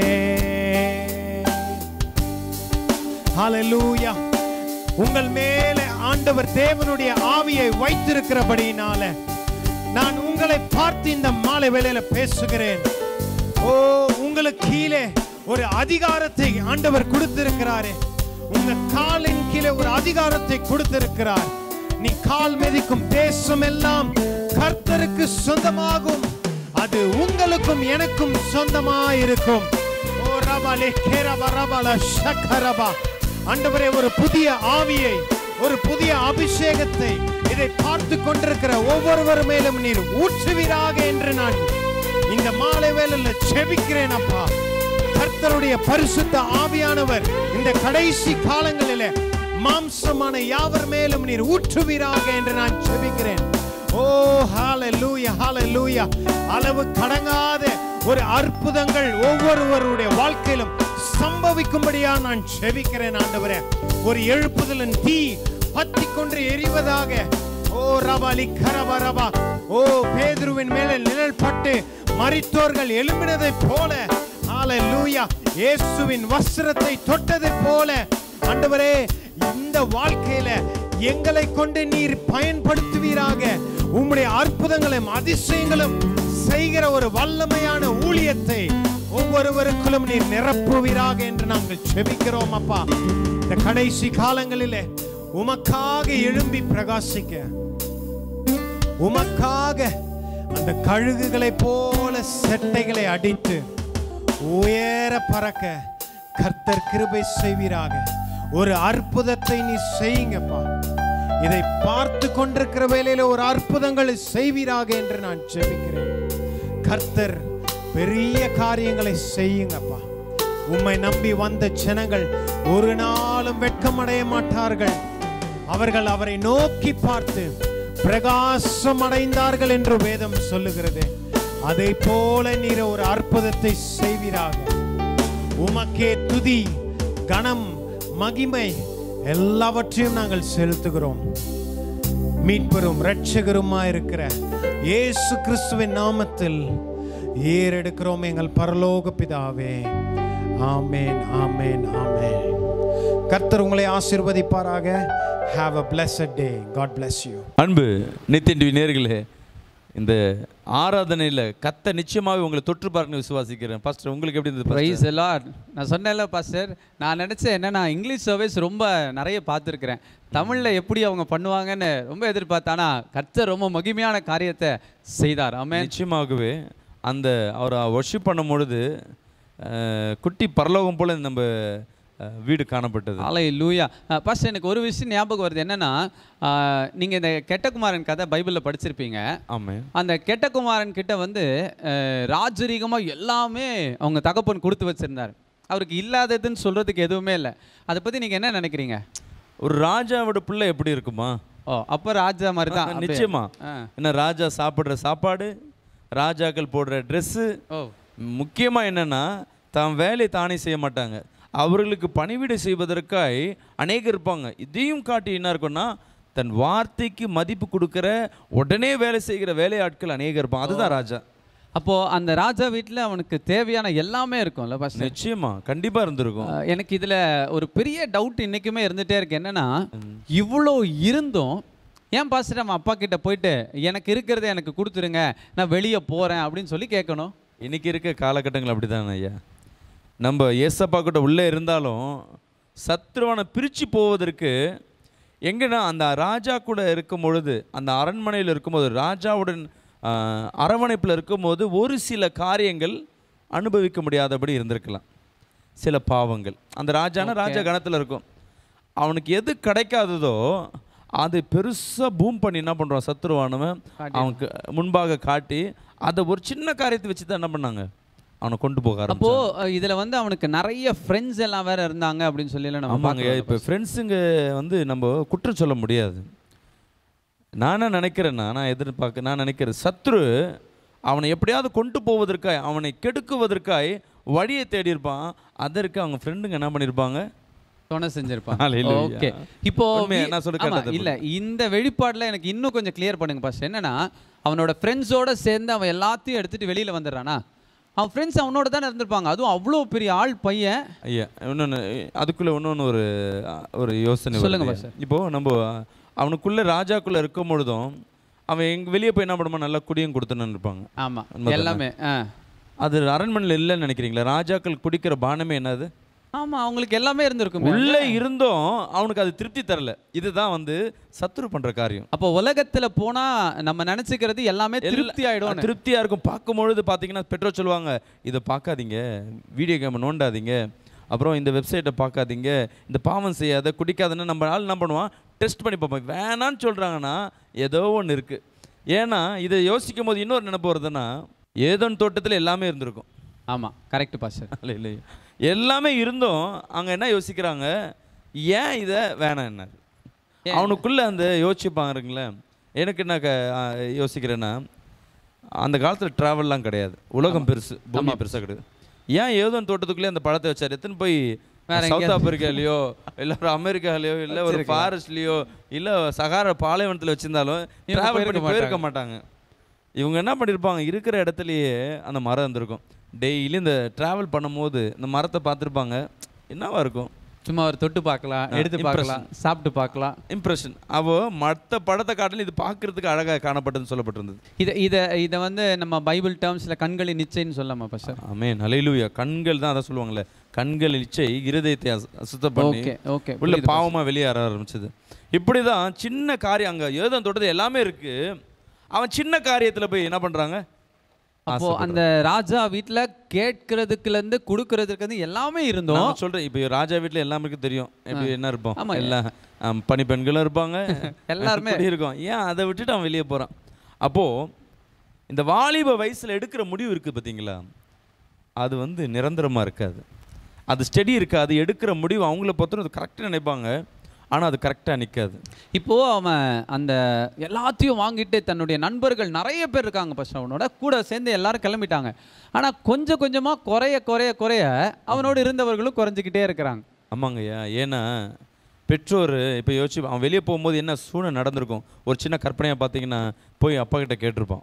ஹalleluya உங்கள் மேலே ஆண்டவர் தேவனுடைய ஆவியை வைத்திருக்கிறபடியினால நான் உங்களை பார்த்து இந்த மாலை வேளையில பேசுகிறேன் ஓ உங்களுக்கு கீழே ஒரு அதிகாரத்தை ஆண்டவர் கொடுத்திருக்கிறாரே உங்க காலின் கீழே ஒரு அதிகாரத்தை கொடுத்திருக்கிறார் நீ கால் மிதிக்கும் தேசம் எல்லாம் கர்த்தருக்கு சொந்தமாகும் அது உங்களுக்கும் எனக்கும் சொந்தமாயிருக்கும் ஓ ரபாலே கேரபா ரபால ஷக்கரபா ஆண்டவரே ஒரு புதிய ஆவியை ஒரு புதிய அபிஷேகத்தை இதை பார்த்து கொண்டிருக்கிற ஒவ்வொருவர் மேலும் நீர் ஊற்றுவீராக என்று நான் இந்த மாலை வேளையில செபிக்கிறேன் அப்பா கர்த்தருடைய பரிசுத்த ஆவியானவர் இந்த கடைசி காலங்களிலே மாம்சமான யாவர் மேலும் நீர் ஊற்றுவீராக என்று நான் செபிக்கிறேன் ஓ ஹalleluya ஹalleluya அளவு கடங்காத ஒரு அற்புதங்கள் ஒவ்வொருவருடைய வாழ்க்கையிலும் சம்பவிக்கும்படியா நான் செபிக்கிறேன் ஆண்டவரே ஒரு எழுப்புதலின் தீ பத்தி கொண்டு எரிவதாக ஓ ரபாலி கரபா ரபா ஓ பேதுருவின் மேலே நிழல் பட்டு மரித்தோர்கள் எழும்பினதைப் போல ஹalleluya இயேசுவின் வஸ்திரத்தை தொட்டதைப் போல ஆண்டவரே இந்த வாழ்க்கையில எங்களை கொண்டு நீர் பயன்படுத்துவீராக உம்முடைய அற்புதங்களும் அதிசயங்களும் செய்கிற ஒரு வல்லமையான ஊழியத்தை ஒவ்வொருவருக்குள்ளும் நீர் நிரப்புவீராக என்று நாங்கள் செபிக்கிறோம் அப்பா இந்த கடைசி காலங்களிலே உமக்காக எழும்பி பிரகாசிக்க உமக்காக அந்த கழுகுகளை போல செட்டைகளை அடித்து உயர பறக்க கர்த்தர் கிருபை செய்வீராக ஒரு அற்புதத்தை நீ செய்யுங்கப்பா இதை பார்த்து கொண்டிருக்கிற வேளையில ஒரு அற்புதங்களை செய்வீராக என்று நான் ஜெபிக்கிறேன் கர்த்தர் பெரிய காரியங்களை செய்யுங்கப்பா உம்மை நம்பி வந்த ஜனங்கள் ஒரு நாளும் வெட்கமடைய மாட்டார்கள் அவர்கள் அவரை நோக்கி பார்த்து பிரகாசம் அடைந்தார்கள் என்று வேதம் சொல்லுகிறது அதை போல நீர் ஒரு அற்புதத்தை செய்வீராக உமக்கே துதி கணம் மகிமை எல்லாவற்றையும் நாங்கள் செலுத்துகிறோம் மீட்பெரும் இரட்சகருமா இருக்கிற இயேசு கிறிஸ்துவின் நாமத்தில் ஏறெடுக்கிறோம் எங்கள் பரலோக பிதாவே ஆமேன் ஆமேன் ஆமேன் கர்த்தர் உங்களை ஆசீர்வதிப்பாராக have a blessed day God bless you அன்பு நித்தின் டிவி நேர்களே இந்த ஆராதனையில் கத்த நிச்சயமாகவே உங்களை தொற்று பார்க்கணும் விசுவாசிக்கிறேன் ஃபர்ஸ்ட் உங்களுக்கு எப்படி இருந்தது ப்ரைஸ் எல்லாம் நான் சொன்னேன்ல பாஸ்டர் நான் நினச்சேன் என்னன்னா இங்கிலீஷ் சர்வீஸ் ரொம்ப நிறைய பார்த்துருக்குறேன் தமிழில் எப்படி அவங்க பண்ணுவாங்கன்னு ரொம்ப எதிர்பார்த்தேன் ஆனால் கர்த்தர் ரொம்ப மகிமையான காரியத்தை செய்தார் ஆமென் நிச்சயமாகவே அந்த அவரை ஒர்ஷிப் பண்ணும் பொழுது அஹ், குட்டி பரலோகம் போல நம்ம அஹ், வீடு காணப்பட்டது ஆலை லூயா ஃபர்ஸ்ட் எனக்கு ஒரு விஷயம் ஞாபகம் வருது என்னன்னா நீங்கள் இந்த கெட்டகுமாரன் கதை பைபிளில் படிச்சிருப்பீங்க ஆமாம் அந்த கெட்டகுமாரன் கிட்ட வந்து அஹ், ராஜரீகமாக எல்லாமே அவங்க தகப்பன் கொடுத்து வச்சிருந்தார் அவருக்கு இல்லாததுன்னு சொல்றதுக்கு எதுவுமே இல்லை அதை பற்றி நீங்கள் என்ன நினைக்கிறீங்க ஒரு ராஜாவோட பிள்ளை எப்படி இருக்குமா ஓ அப்போ ராஜா மாதிரி தான் அப்படியே. நிச்சயமா ஆ. என்ன ராஜா சாப்பிடுற சாப்பாடு ராஜாக்கள் போடுற ட்ரெஸ்ஸு ஓ முக்கியமா என்னன்னா தாம் வேலையை தானே செய்ய மாட்டாங்க அவர்களுக்கு பணிவிடை செய்வதற்காய் அநேகர் இருப்பாங்க இதையும் காட்டி என்ன இருக்கும்னா தன் வார்த்தைக்கு மதிப்பு கொடுக்கிற உடனே வேலை செய்கிற வேலையாட்கள் அநேகர் இருப்பாங்க அதுதான் ராஜா அப்போ அந்த ராஜா வீட்டில் அவனுக்கு தேவையான எல்லாமே இருக்கும்ல பாஸ்டர் நிச்சயமா கண்டிப்பா இருந்திருக்கும் அஹ் எனக்கு இதுல ஒரு பெரிய டவுட் இன்னைக்குமே இருந்துட்டே இருக்கு என்னன்னா இவ்வளோ இருந்தும் ஏன் பாஸ்டர் நம்ம அப்பா கிட்ட போயிட்டு எனக்கு இருக்கிறத எனக்கு கொடுத்துருங்க நான் வெளியே போறேன் அப்படின்னு சொல்லி கேட்கணும் இன்னைக்கு இருக்க காலகட்டங்கள் அப்படிதான் ஐயா நம்ம ஏசப்பா கிட்ட உள்ளே இருந்தாலும் சத்ருவனை பிரித்து போவதற்கு எங்கன்னா அந்த ராஜா கூட இருக்கும் பொழுது அந்த அரண்மனையில் இருக்கும்போது ராஜாவுடன் ஆஹ், அரவணைப்பில் இருக்கும்போது ஒரு சில காரியங்கள் அனுபவிக்க முடியாதபடி இருந்திருக்கலாம் சில பாவங்கள் அந்த ராஜானா ராஜா கணத்தில் இருக்கும் அவனுக்கு எது கிடைக்காததோ அது பெருசாக பூம் பண்ணி என்ன பண்ணுறான் சத்ருவானவன் அவனுக்கு முன்பாக காட்டி அதை ஒரு சின்ன காரியத்தை வச்சு தான் என்ன பண்ணாங்க அவனை கொண்டு போக அப்போ ஆரம்பிச்சாங்க அஹ் இதுல வந்து அவனுக்கு நிறைய ஃப்ரெண்ட்ஸ் எல்லாம் வேற இருந்தாங்க அப்படின்னு சொல்லி எல்லாம் நம்ம ஆமாங்க பார்க்கிறோம். இப்போ ஃப்ரெண்ட்ஸுங்க வந்து நம்ம குற்றம் சொல்ல முடியாது நான் என்ன நினைக்கிறேன்னா நான் எதிர்பார்க்க நான் நினைக்கிறேன் சத்ரு அவனை எப்படியாவது கொண்டு போவதற்காய் அவனை கெடுக்குவதற்காய் வழியை தேடி இருப்பான் அதற்கு அவங்க ஃப்ரெண்டுங்க என்ன பண்ணியிருப்பாங்க துணை செஞ்சிருப்பாங்க Hallelujah. ஓகே இப்போ உண்மையா? வீ- நான் சொல்ல ஆமா, கரெக்டா இல்ல இந்த வெளிப்பாடுல எனக்கு இன்னும் கொஞ்சம் கிளியர் பண்ணுங்க பாஸ் என்னன்னா அவனோட ஃப்ரெண்ட்ஸோட சேர்ந்து அவன் எல்லாத்தையும் எடுத்துட்டு வெளியில வந்துடுறானா அவன் ஃப்ரெண்ட்ஸ் அவனோட தானே இருந்திருப்பாங்க அதுவும் அவ்வளோ பெரிய ஆள் பையன் ஐயா இன்னொன்று அதுக்குள்ளே இன்னொன்று ஒரு ஒரு யோசனை சொல்லுங்க வருது. இப்போ நம்ம அவனுக்குள்ள ராஜாக்குள்ள இருக்கும் பொழுதும் அவன் எங்க வெளியே போய் என்ன பண்ணுமா நல்லா குடியும் கொடுத்துன்னு இருப்பாங்க ஆமா உண்மைதானே? எல்லாமே ஆ. அது அரண்மனையில் இல்லைன்னு நினைக்கிறீங்களா ராஜாக்கள் குடிக்கிற பானமே என்னது ஆமா அவங்களுக்கு எல்லாமே இருந்திருக்கும் உள்ளே இருந்தும் அவனுக்கு அது திருப்தி தரல இதுதான் வந்து சத்துரு பண்ற காரியம் அப்போ உலகத்துல போனா நம்ம நினைச்சுக்கிறது எல்லாமே திருப்தி ஆயிடும் திருப்தியா இருக்கும் பார்க்கும் பொழுது பார்த்தீங்கன்னா பெற்றோர் சொல்லுவாங்க இதை பார்க்காதீங்க வீடியோ கேம் நோண்டாதீங்க அப்புறம் இந்த வெப்சைட்டை பார்க்காதீங்க இந்த பாவம் செய்யாத குடிக்காதன்னு நம்ம ஆள் என்ன பண்ணுவான் டெஸ்ட் பண்ணி பார்ப்போம் வேணான்னு சொல்றாங்கன்னா ஏதோ ஒன்று இருக்கு ஏன்னா இதை யோசிக்கும் போது இன்னொரு நினைப்பு வருதுன்னா ஏதோன் தோட்டத்தில் எல்லாமே இருந்திருக்கும் ஆமா கரெக்ட் பாஸ்டர் இல்லை இல்லை எல்லாமே இருந்தும் அங்கே என்ன யோசிக்கிறாங்க ஏன் இதை வேணாம் என்ன அவனுக்குள்ள அந்த யோசிச்சுப்பாருங்களேன் எனக்கு என்ன க ஆ, யோசிக்கிறேன்னா அந்த காலத்தில் ட்ராவல்லாம் கிடையாது உலகம் பெருசு பூமி பெருசாக கிடையாது ஏன் ஏதோ தோட்டத்துக்குள்ளே அந்த பழத்தை வச்சார் எத்தனை போய் வேற சவுத் எங்கேயாவது- ஆப்பிரிக்காலையோ இல்லை ஒரு அமெரிக்காலையோ இல்லை ஒரு ஃபாரஸ்ட்லேயோ இல்லை சகார பாலைவனத்தில் வச்சிருந்தாலும் இவங்க ட்ராவல் போயிருக்க பண்ணி போயிருக்க மாட்டாங்க இவங்க என்ன பண்ணியிருப்பாங்க இருக்கிற இடத்துலையே அந்த மரம் இருந்திருக்கும் டெய்லி இந்த ட்ராவல் பண்ணும்போது இந்த மரத்தை பார்த்துருப்பாங்க என்னவா இருக்கும் சும்மா ஒரு தொட்டு பார்க்கலாம் ஆ, எடுத்து impression. பார்க்கலாம் சாப்பிட்டு பார்க்கலாம் இம்ப்ரெஷன் அவ மற்ற படத்தை காட்டிலும் இது பார்க்கறதுக்கு அழகாக காணப்பட்டதுன்னு சொல்லப்பட்டிருந்தது இதை இதை இதை வந்து நம்ம பைபிள் டேர்ம்ஸில் கண்களின் நிச்சயம்னு சொல்லலாமா பாஸ்டர் ஆமென் ஹalleluya கண்கள் தான் அதான் சொல்லுவாங்கல்ல கண்கள் இச்சை இருதயத்தை அசு- அசுத்தம் பண்ணி ஓகே ஓகே உள்ள பாவமா வெளியேற ஆரம்பிச்சது இப்படிதான் சின்ன காரியம் அங்க ஏதம் தொட்டது எல்லாமே இருக்கு அவன் சின்ன காரியத்துல போய் என்ன பண்றாங்க அப்போ அந்த ராஜா வீட்ல கேட்கறதுக்குல இருந்து கொடுக்கறதுக்கு இருந்து எல்லாமே இருந்தோம் நான் சொல்றேன் இப்போ ராஜா வீட்ல எல்லாருக்கும் தெரியும் எப்படி என்ன இருப்போம் ஆமா. எல்லாம் ஆம், பணிப்பெண்களும் இருப்பாங்க எல்லாருமே. இப்படி இருக்கும் ஏன் அதை விட்டுட்டு அவன் வெளியே போறான் அப்போ இந்த வாலிப வயசுல எடுக்கிற முடிவு இருக்கு பாத்தீங்களா அது வந்து நிரந்தரமா இருக்காது அது ஸ்டெடி இருக்காது எடுக்கிற முடிவு அவங்கள பொறுத்தவரை கரெக்டாக நினைப்பாங்க ஆனா அது கரெக்டா நிக்காது இப்போ அவன் அந்த எல்லாத்தையும் வாங்கிட்டு தன்னுடைய நண்பர்கள் நிறைய பேர் இருக்காங்க ஃபர்ஸ்ட் அவனோட கூட சேர்ந்து எல்லாரும் கிளம்பிட்டாங்க ஆனா கொஞ்சம் கொஞ்சமா குறைய குறைய குறைய அவனோடு இருந்தவர்களும் குறைஞ்சிக்கிட்டே இருக்கிறாங்க ஆமாங்கய்யா ஏன்னா பெற்றோர் இப்போ யோசிச்சு அவன் வெளியே போகும்போது என்ன சூழ்நிலை நடந்திருக்கும் ஒரு சின்ன கற்பனையாக பார்த்தீங்கன்னா போய் அப்பா கிட்ட கேட்டிருப்பான்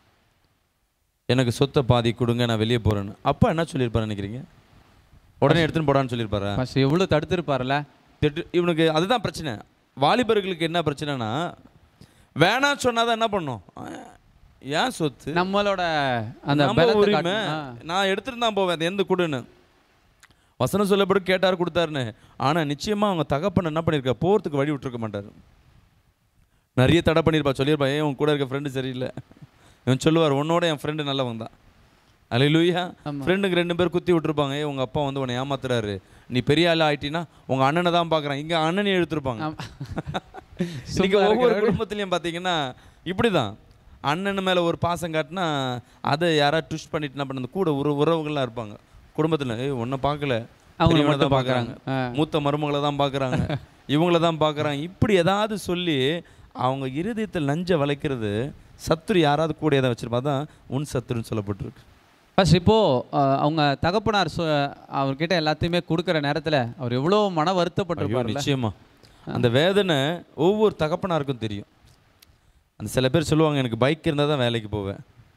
எனக்கு சொத்தை பாதி கொடுங்க நான் வெளியே போகிறேன்னு அப்பா என்ன சொல்லியிருப்பாரு நினைக்கிறீங்க உடனே எடுத்துன்னு போடான்னு சொல்லியிருப்பாரா ஃபர்ஸ்ட் எவ்வளவு தடுத்திருப்பார்ல திட்டு இவனுக்கு அதுதான் பிரச்சனை வாலிபர்களுக்கு என்ன பிரச்சனைனா வேணாம் சொன்னாதான் என்ன பண்ணும் அஹ், ஏன் சொத்து நம்மளோட அந்த நம்ம பலத்தை உரிமை காட்டு- ஆ. நான் எடுத்துட்டு தான் போவேன் அது எந்த கொடுன்னு வசனம் சொல்லப்படி கேட்டார் கொடுத்தாருன்னு ஆனா நிச்சயமா அவங்க தகப்பன் என்ன பண்ணியிருக்கா போறதுக்கு வழி விட்டுருக்க மாட்டாரு நிறைய தடை பண்ணியிருப்பா சொல்லியிருப்பா ஏன் உன் கூட இருக்க ஃப்ரெண்டு சரியில்லை இவன் சொல்லுவார் உன்னோட என் ஃப்ரெண்டு நல்லவன் தான் அலையிலூயா ஆமா. ஃப்ரெண்டுக்கு ரெண்டு பேர் குத்தி விட்டுருப்பாங்க ஏ உங்க அப்பா வந்து உன்னை ஏமாத்துறாரு நீ பெரிய ஆள் ஆயிட்டினா உங்க அண்ணனை தான் பார்க்கறான் இங்க அண்ணனை எடுத்திருப்பாங்க ஆமா. இன்னைக்கு சும்மா ஒவ்வொரு இருக்கிற குடும்பத்திலையும் பார்த்தீங்கன்னா இப்படிதான் அண்ணன் மேல ஒரு பாசம் காட்டினா அதை யாராவது ட்விஸ்ட் பண்ணிட்டு என்ன பண்ண கூட உற உறவுகள்லாம் இருப்பாங்க குடும்பத்துல ஏய் உன்னை பார்க்கல அவங்கள பெரியவனை மட்டும் தான் பார்க்கறாங்க. பார்க்கறாங்க மூத்த மருமகளை தான் பார்க்கறாங்க இவங்கள தான் பார்க்கறாங்க இப்படி ஏதாவது சொல்லி அவங்க இருதயத்தில் நஞ்ச வளைக்கிறது சத்துரு யாராவது கூட எதாவது வச்சிருப்பா தான் உன் சத்துருன்னு சொல்லப்பட்டிருக்கு ஃபர்ஸ்ட் இப்போ அஹ், அவங்க தகப்பனார் சொ- அவர்கிட்ட எல்லாத்தையுமே கொடுக்குற நேரத்துல அவர் எவ்வளவு மன ஐயோ, வருத்தப்பட்டிருப்பார்ல நிச்சயமா அந்த வேதனை ஒவ்வொரு தகப்பனாருக்கும் தெரியும் அந்த சில பேர் சொல்லுவாங்க எனக்கு பைக் இருந்தால் தான் வேலைக்கு போவேன்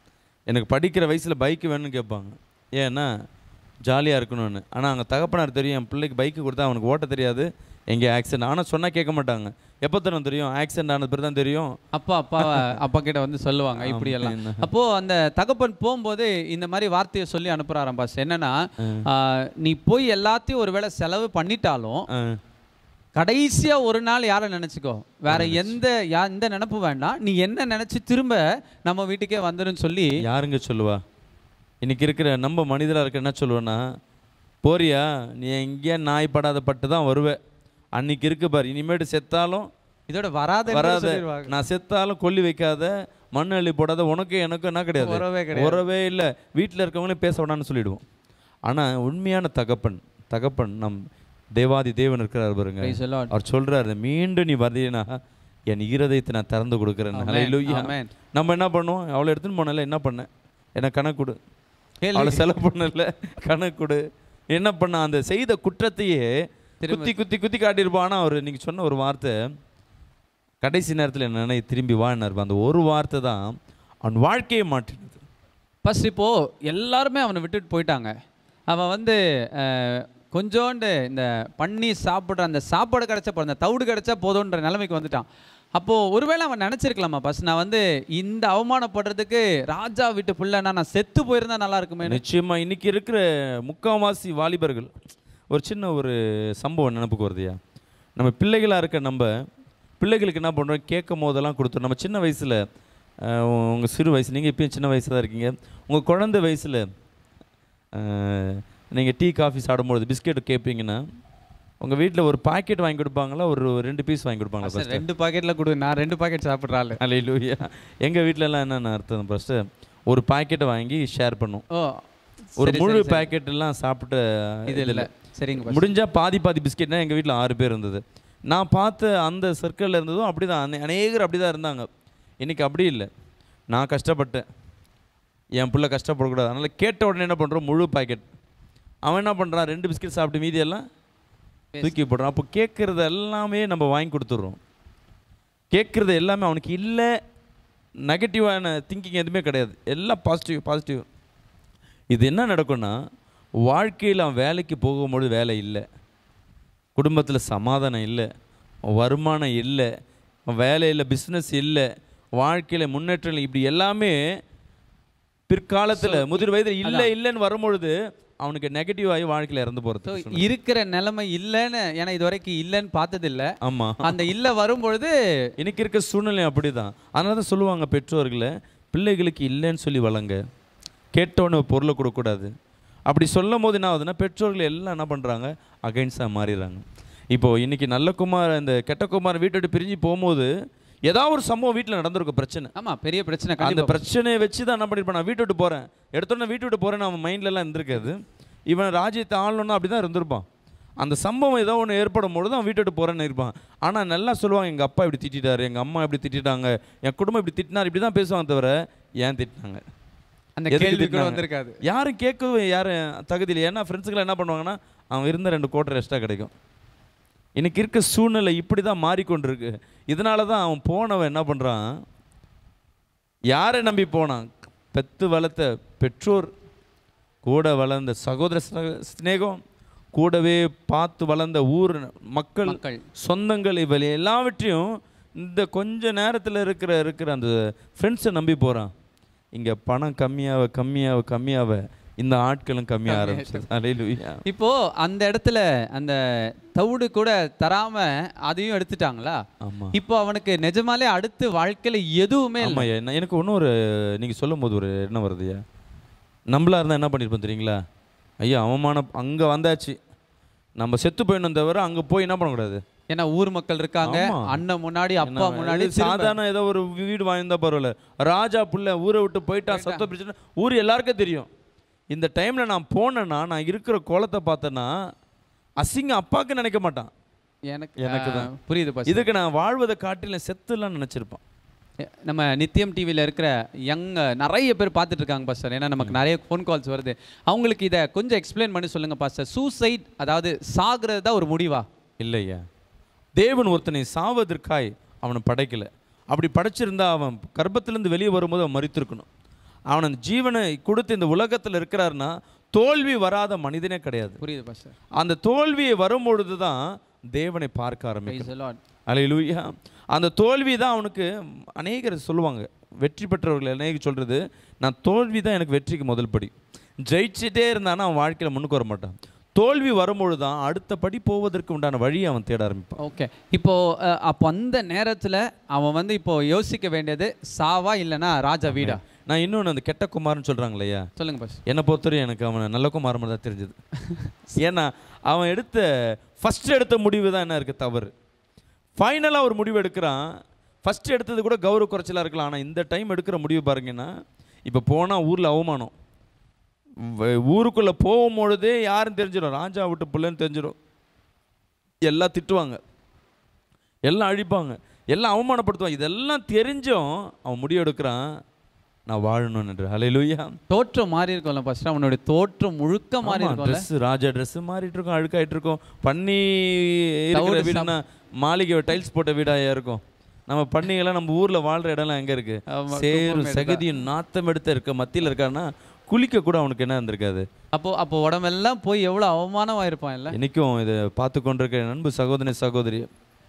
எனக்கு படிக்கிற வயசில் பைக்கு வேணும்னு கேட்பாங்க ஏன்னா ஜாலியாக இருக்கணும்னு ஆனால் அங்கே தகப்பனார் தெரியும் என் பிள்ளைக்கு பைக்கு கொடுத்தா அவனுக்கு ஓட்ட தெரியாது எங்கே ஆக்சிடென்ட் ஆனால் சொன்னால் கேட்க மாட்டாங்க எப்போ தரம் தெரியும் ஆக்சிடென்ட் ஆனது பிறகு தான் தெரியும் அப்பா அப்பா அப்பா கிட்ட வந்து சொல்லுவாங்க இப்படி எல்லாம் என்ன? அப்போ அந்த தகப்பன் போகும்போது இந்த மாதிரி வார்த்தையை சொல்லி அனுப்புறாராம் பாஸ் என்னன்னா ஆ, நீ போய் எல்லாத்தையும் ஒருவேளை செலவு பண்ணிட்டாலும் ஆ, கடைசியா ஒரு நாள் யாரை நினைச்சுக்கோ வேற எந்த யா எந்த நினப்பு வேண்டாம் நீ என்ன நினைச்சு திரும்ப நம்ம வீட்டுக்கே வந்துருன்னு சொல்லி யாருங்க சொல்லுவா இன்னைக்கு இருக்கிற நம்ம மனிதராக இருக்க என்ன சொல்லுவேன்னா போறியா நீ எங்கேயா நாய் படாத பட்டு தான் வருவ அன்னைக்கு இருக்கு பாரு இனிமேட்டு செத்தாலும் இதோட வராத வராத நான் செத்தாலும் கொல்லி வைக்காத மண் அள்ளி போடாத உனக்கு எனக்கும் என்ன கிடையாது உறவே கிடையாது. உறவே இல்லை வீட்டில் இருக்கவங்களே பேச வேணாம்னு சொல்லிடுவோம் ஆனால் உண்மையான தகப்பன் தகப்பன் நம் தேவாதி தேவன் இருக்கிறார் பாருங்க Praise the Lord. அவர் சொல்றாரு மீண்டும் நீ வந்தீங்கன்னா என் இருதயத்தை நான் திறந்து கொடுக்குறேன் Amen. ஹalleluya. Amen. நம்ம என்ன பண்ணுவோம் அவளை எடுத்துன்னு போனல என்ன பண்ண எனக்கு கணக்கு கொடு கேள்வி. அவளை செலவு பண்ணல கணக்கு கொடு என்ன பண்ண அந்த செய்த குற்றத்தையே திரும்ப- குத்தி குத்தி குத்தி காட்டியிருப்பான் ஆனால் அவர் நீங்கள் சொன்ன ஒரு வார்த்தை கடைசி நேரத்தில் என்ன திரும்பி வாங்கினார் அந்த ஒரு வார்த்தை தான் அவன் வாழ்க்கையை மாற்றினது ஃபர்ஸ்ட் இப்போ எல்லாருமே அவனை விட்டுட்டு போயிட்டாங்க அவன் வந்து அஹ், கொஞ்சோண்டு இந்த பண்ணி சாப்பிட்ற அந்த சாப்பாடு கிடைச்சா போதும் அந்த தவிடு கிடைச்சா போதுன்ற நிலைமைக்கு வந்துட்டான் அப்போது ஒருவேளை அவன் நினச்சிருக்கலாமா ஃபர்ஸ்ட் நான் வந்து இந்த அவமானப்படுறதுக்கு ராஜா வீட்டு பிள்ளைனா நான் செத்து போயிருந்தா நல்லா இருக்குமே நிச்சயமா இன்னைக்கு இருக்கிற முக்காவாசி வாலிபர்கள் ஒரு சின்ன ஒரு சம்பவம் நினப்புக்கு வருதுயா நம்ம பிள்ளைகளாக இருக்க நம்ம பிள்ளைகளுக்கு என்ன பண்ணுறோம் கேட்கும் போதெல்லாம் கொடுத்தோம் நம்ம சின்ன வயசில் உங்கள் சிறு வயசு நீங்கள் இப்பயும் சின்ன வயசு தான் இருக்கீங்க உங்கள் குழந்தை வயசில் நீங்கள் டீ காஃபி சாப்பிடும்போது பிஸ்கெட் கேட்பீங்கன்னா உங்கள் வீட்டில் ஒரு பாக்கெட் வாங்கி கொடுப்பாங்களா ஒரு ரெண்டு பீஸ் வாங்கி கொடுப்பாங்களா சார் ரெண்டு பாக்கெட்ல கொடு நான் ரெண்டு பாக்கெட் சாப்பிட்றாள் அலையிலூயா எங்கள் வீட்டிலலாம் என்னென்ன அர்த்தம் ஃபஸ்ட்டு ஒரு பாக்கெட்டை வாங்கி ஷேர் பண்ணும் ஓ ஒரு சரி, முழு சரி, சரி. பாக்கெட் எல்லாம் சாப்பிட்ட இது இல்லை சரிங்க boss. முடிஞ்சா பாதி பாதி பிஸ்கெட்னா எங்கள் வீட்டில் ஆறு பேர் இருந்தது நான் பார்த்த அந்த சர்க்கிளில் இருந்ததும் அப்படி தான் அநேகர் அப்படி தான் இருந்தாங்க இன்னைக்கு அப்படி இல்லை நான் கஷ்டப்பட்டேன் என் பிள்ளை கஷ்டப்படக்கூடாது அதனால் கேட்ட உடனே என்ன பண்ணுறோம் முழு பாக்கெட் அவன் என்ன பண்ணுறான் ரெண்டு பிஸ்கெட் சாப்பிட்டு மீதியெல்லாம் தூக்கி போடுறான் அப்போ கேட்குறது எல்லாமே நம்ம வாங்கி கொடுத்துட்றோம் கேட்குறது எல்லாமே அவனுக்கு இல்லை நெகட்டிவான திங்கிங் எதுவுமே கிடையாது எல்லாம் பாசிட்டிவ் பாசிட்டிவ் இது என்ன நடக்கும்னா வாழ்க்கையில் அவன் வேலைக்கு போகும்பொழுது வேலை இல்லை குடும்பத்தில் சமாதானம் இல்லை வருமானம் இல்லை வேலையில் பிஸ்னஸ் இல்லை வாழ்க்கையில் முன்னேற்றம் இல்லை இப்படி எல்லாமே பிற்காலத்தில் முதிர் வயதில் இல்லை இல்லைன்னு வரும்பொழுது அவனுக்கு நெகட்டிவ் ஆகி வாழ்க்கையில் இறந்து So, போகிறது இருக்கிற நிலைமை இல்லைன்னு ஏன்னா இது வரைக்கும் இல்லைன்னு பார்த்தது இல்ல ஆமாம் அந்த இல்ல வரும்பொழுது இன்னைக்கு இருக்க சூழ்நிலை அப்படிதான் அதனால தான் சொல்லுவாங்க பெற்றோர்களை பிள்ளைகளுக்கு இல்லைன்னு சொல்லி வளங்க கேட்டவன பொருளை கொடுக்கக்கூடாது அப்படி சொல்லும் போது என்ன ஆகுதுன்னா பெற்றோர்கள் எல்லாம் என்ன பண்ணுறாங்க அகைன்ஸ்டாக மாறிடுறாங்க இப்போ இன்னைக்கு நல்ல குமார் இந்த கெட்ட குமார் வீட்டை விட்டு பிரிஞ்சு போகும்போது ஏதாவது ஒரு சம்பவம் வீட்டில் நடந்திருக்கும் பிரச்சனை ஆமா பெரிய பிரச்சனை அந்த கண்டிப்பா பிரச்சனையை வச்சு தான் என்ன பண்ணிருப்பான் நான் வீட்டு விட்டு போகிறேன் எடுத்தோன்னே வீட்டு விட்டு போகிறேன்னு அவன் மைண்ட்லலாம் இருந்திருக்காது இவன் ராஜ்யத்தை ஆளணும்னா அப்படி தான் இருந்திருப்பான் அந்த சம்பவம் ஏதோ ஒன்று ஏற்படும் பொழுது அவன் வீட்டு விட்டு போகிறேன்னு இருப்பான் ஆனால் நல்லா சொல்லுவாங்க எங்கள் அப்பா இப்படி திட்டிட்டாரு எங்கள் அம்மா இப்படி திட்டிட்டாங்க என் குடும்பம் இப்படி திட்டினார் இப்படி தான் பேசுவாங்க தவிர ஏன் திட்டினாங்க அந்த எதுக்கு கேள்வி கூட திட்டினாங்க? வந்திருக்காது யாரும் கேட்கவும் யாரும் தகுதி இல்லை ஏன்னா ஃப்ரெண்ட்ஸுக்கெல்லாம் என்ன பண்ணுவாங்கன்னா அவன் இருந்த ரெண்டு கோட்டை எக்ஸ்ட்ரா கிடைக்கும் இன்னைக்கு இருக்க சூழ்நிலை இப்படி தான் மாறிக்கொண்டிருக்கு இதனால தான் அவன் போனவன் என்ன பண்ணுறான் யாரை நம்பி போனான் பெத்து வளர்த்த பெற்றோர் கூட வளர்ந்த சகோதர சக- சிநேகம் கூடவே பார்த்து வளர்ந்த ஊர் மக்கள் மக்கள் சொந்தங்கள் இவள் எல்லாவற்றையும் இந்த கொஞ்ச நேரத்தில் இருக்கிற இருக்கிற அந்த ஃப்ரெண்ட்ஸை நம்பி போகிறான் இங்கே பணம் கம்மியாக கம்மியாக கம்மியாக இந்த ஆட்களும் கம்மியாக ஆரம்பிச்சது அலையிலுயா இப்போ அந்த இடத்துல அந்த தவிடு கூட தராம அதையும் எடுத்துட்டாங்களா ஆமாம் இப்போ அவனுக்கு நிஜமாலே அடுத்து வாழ்க்கையில எதுவுமே இல்ல. ஆமாம் என்ன எனக்கு ஒன்றும் ஒரு நீங்கள் சொல்லும் போது ஒரு என்ன வருதுயா நம்மளா இருந்தால் என்ன பண்ணியிருப்போம் தெரியுங்களா ஐயா அவமானம் அங்கே வந்தாச்சு நம்ம செத்து போயிடணும் தவிர அங்கே போய் என்ன பண்ணக்கூடாது ஏன்னா ஊர் மக்கள் இருக்காங்க ஆமா. அண்ணன் முன்னாடி அப்பா என்ன, முன்னாடி இது சாதாரண ஏதோ ஒரு வீடு வாங்கியிருந்தா பரவாயில்ல ராஜா புள்ள ஊரை விட்டு போயிட்டான் சத்த பிரச்சனை ஊர் எல்லாருக்கும் தெரியும் இந்த டைம்ல நான் போனேன்னா நான் இருக்கிற கோலத்தை பார்த்தேன்னா அசிங்க அப்பாவுக்கு நினைக்க மாட்டான் எனக்கு எனக்கு ஆ, தான். புரியுது பாஸ் இதுக்கு நான் வாழ்வதை காட்டில செத்துலாம் நினைச்சிருப்பான் நம்ம நித்தியம் டிவியில் இருக்கிற யங் நிறைய பேர் பார்த்துட்டு இருக்காங்க பாஸ்டர் ஏன்னா நமக்கு நிறைய ஃபோன் கால்ஸ் வருது அவங்களுக்கு இதை கொஞ்சம் எக்ஸ்பிளைன் பண்ணி சொல்லுங்க பாஸ்டர் சூசைட் அதாவது சாகிறது தான் ஒரு முடிவா இல்லையா தேவன் ஒருத்தனை சாவதற்காய் அவனை படைக்கல அப்படி படைச்சிருந்தா அவன் கர்ப்பத்திலேருந்து வெளியே வரும்போது அவன் மறித்திருக்கணும் அவன் அந்த ஜீவனை கொடுத்து இந்த உலகத்தில் இருக்கிறாருன்னா தோல்வி வராத மனிதனே கிடையாது புரியுது பாஸ்டர் அந்த தோல்வியை வரும்பொழுது தான் தேவனை பார்க்க ஆரம்பிக்கும் பிரைஸ் லார்ட் அலையிலூயா அந்த தோல்வி தான் அவனுக்கு அநேகர் சொல்லுவாங்க வெற்றி பெற்றவர்கள் அநேகர் சொல்கிறது நான் தோல்வி தான் எனக்கு வெற்றிக்கு முதல் படி ஜெயிச்சிட்டே இருந்தானா அவன் வாழ்க்கையில் முன்னுக்கு வர மாட்டான் தோல்வி வரும்பொழுது தான் அடுத்த படி போவதற்கு உண்டான வழியை அவன் தேட ஆரம்பிப்பான் ஓகே இப்போ அஹ், அப்போ அந்த நேரத்துல அவன் வந்து இப்போ யோசிக்க வேண்டியது சாவா இல்லைன்னா ராஜா வீடா நான் இன்னொன்று அந்த கெட்ட குமார்னு சொல்கிறாங்க இல்லையா சொல்லுங்க பாஸ் என்னை பொறுத்தவரையும் எனக்கு அவனை நல்ல குமார் மாதிரி தான் தெரிஞ்சது ஏன்னா அவன் எடுத்த ஃபஸ்ட் எடுத்த முடிவு தான் என்ன இருக்குது தவறு ஃபைனலாக ஒரு முடிவு எடுக்கிறான் ஃபஸ்ட் எடுத்தது கூட கௌரவ குறைச்சலாக இருக்கலாம் ஆனால் இந்த டைம் எடுக்கிற முடிவு பாருங்கன்னா இப்போ போனால் ஊரில் அவமானம் வ- ஊருக்குள்ளே போகும்பொழுதே யாரும் தெரிஞ்சிடும் ராஜா விட்டு பிள்ளைன்னு தெரிஞ்சிடும் எல்லாம் திட்டுவாங்க எல்லாம் அழிப்பாங்க எல்லாம் அவமானப்படுத்துவாங்க இதெல்லாம் தெரிஞ்சும் அவன் முடிவு எடுக்கிறான் நான் வாழணும் என்று ஹalleluya தோற்றம் மாறி இருக்கும்ல பாஸ்டர் அவனுடைய தோற்றம் முழுக்க மாறி இருக்கும்ல ட்ரெஸ் ராஜா ட்ரெஸ் மாறிட்டு இருக்கும் அழுக்காயிட்டு இருக்கும் பண்ணி இருக்கிற தவிடு வீடுனா மாளிகை டைல்ஸ் போட்ட வீடாயா இருக்கும் நம்ம பண்ணிங்கெல்லாம் நம்ம ஊர்ல வாழ்ற இடம்லாம் எங்க இருக்கு ஆமா, சேரும் குப்பமேடு சகதியும் நாத்தம் எடுத்த இருக்க மத்தியில் இருக்கான்னா குளிக்க கூட அவனுக்கு என்ன இருந்திருக்காது அப்போ அப்போ உடம்பெல்லாம் போய் எவ்வளவு அவமானமா இருப்பான் இல்ல இன்னைக்கும் இதை பார்த்து கொண்டிருக்கிற நண்பு சகோதரி சகோதரி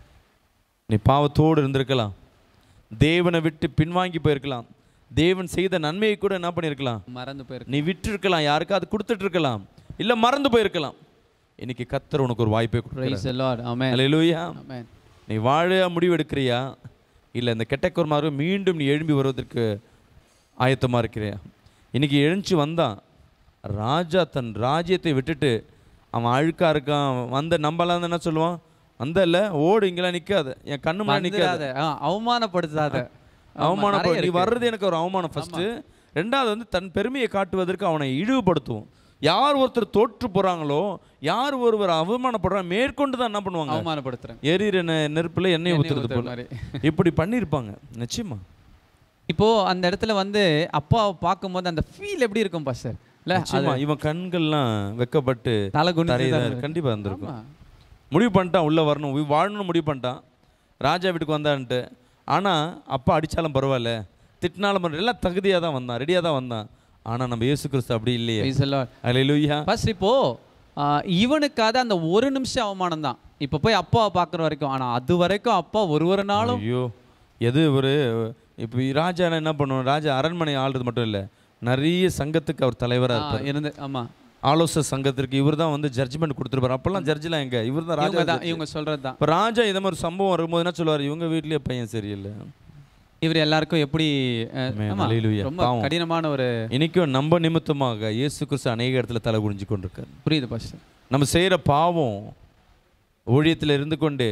நீ பாவத்தோடு இருந்திருக்கலாம் தேவனை விட்டு பின்வாங்கி போயிருக்கலாம் தேவன் செய்த நன்மையை கூட என்ன பண்ணியிருக்கலாம் மறந்து போயிருக்கு நீ விட்டிருக்கலாம் யாருக்காவது கொடுத்துட்டு இருக்கலாம் இல்ல மறந்து போயிருக்கலாம் இன்னைக்கு கத்தர் உனக்கு ஒரு வாய்ப்பை கொடுக்குறார் பிரைஸ் லார்ட் ஆமென் அல்லேலூயா ஆமென் நீ வாழ முடிவெடுக்கிறியா இல்ல இந்த கெட்ட குருமாறு மீண்டும் நீ எழும்பி வருவதற்கு ஆயத்தமா இருக்கிறியா இன்னைக்கு எழுந்துச்சு வந்தான் ராஜா தன் ராஜ்யத்தை விட்டுட்டு அவன் அழுக்கா இருக்கான் வந்த நம்பலாம் என்ன சொல்லுவான் வந்தல்ல ஓடு இங்கெல்லாம் நிக்காத என் கண்ணு முன்னாடி நிக்காத வந்துடாத ஆ, அவமானப்படுத்தாத ஆமா, அவமானம் நிறைய நீ இருக்கு. வர்றது எனக்கு ஒரு அவமானம் ஃபர்ஸ்ட் ரெண்டாவது வந்து தன் பெருமையை காட்டுவதற்கு அவனை இழிவுபடுத்துவோம் யார் ஒருத்தர் தோற்று போறாங்களோ யார் ஒருவர் அவமானப்படுறாங்க மேற்கொண்டு தான் என்ன பண்ணுவாங்க அவமானப்படுத்துறேன் எரியிற நெ- நெருப்புல எண்ணெய் எண்ணெய் ஊத்துறது ஊத்துற போல மாதிரி. இப்படி பண்ணியிருப்பாங்க நிச்சயமா இப்போ அந்த இடத்துல வந்து அப்பாவை பார்க்கும்போது அந்த ஃபீல் எப்படி இருக்கும் பாஸ்டர் இல்ல நிச்சயமா இவன் கண்கள்லாம் வெக்கப்பட்டு தலை குனிஞ்சு தரையில தான் கண்டிப்பா இருந்திருக்கும் ஆமா. முடிவு பண்ணிட்டான் உள்ள வரணும் உய் வாழணும்னு முடிவு பண்ணிட்டான் ராஜா வீட்டுக்கு வந்தான்ட்டு ஆனா அப்பா அடிச்சாலும் பரவாயில்ல திட்டினாலும் பரவாயில்ல எல்லாம் தகுதியா தான் வந்தான் ரெடியா தான் வந்தான் ஆனா நம்ம இயேசு கிறிஸ்து அப்படி இல்லையே Praise the Lord. அல்லேலூயா ஃபர்ஸ்ட் இப்போ ஆ, இவனுக்காக அந்த ஒரு நிமிஷம் அவமானம் தான் இப்போ போய் அப்பாவை பார்க்குற வரைக்கும் ஆனா அது வரைக்கும் அப்பா ஒரு ஒரு நாளும் ஐயோ எது ஒரு இப்போ ராஜா என்ன பண்ணுவோம் ராஜா அரண்மனை ஆள்றது மட்டும் இல்ல நிறைய சங்கத்துக்கு அவர் தலைவரா ஆ, இருப்பார் இருந்து ஆமா ஆலோசனை சங்கத்திற்கு இவர் தான் வந்து ஜட்ஜ்மெண்ட் கொடுத்துருப்பாரு அப்பெல்லாம் ஜட்ஜ்லாம் எங்க இவர் தான் இவங்க ராஜா தான் இவங்க சொல்றது தான் இப்போ ராஜா இந்த மாதிரி சம்பவம் வரும்போது என்ன சொல்லுவார் இவங்க வீட்லயே பையன் சரியில்லை இவர் எல்லாருக்கும் எப்படி அஹ், Amen. ஆமா, Hallelujah. ரொம்ப பாவம். கடினமான ஒரு இன்னைக்கும் நம்ம நிமித்தமாக இயேசு கிறிஸ்து அநேக இடத்துல தலை குனிஞ்சு கொண்டிருக்காரு புரியுது பாஸ்டர் நம்ம செய்கிற பாவம் ஊழியத்தில் இருந்து கொண்டு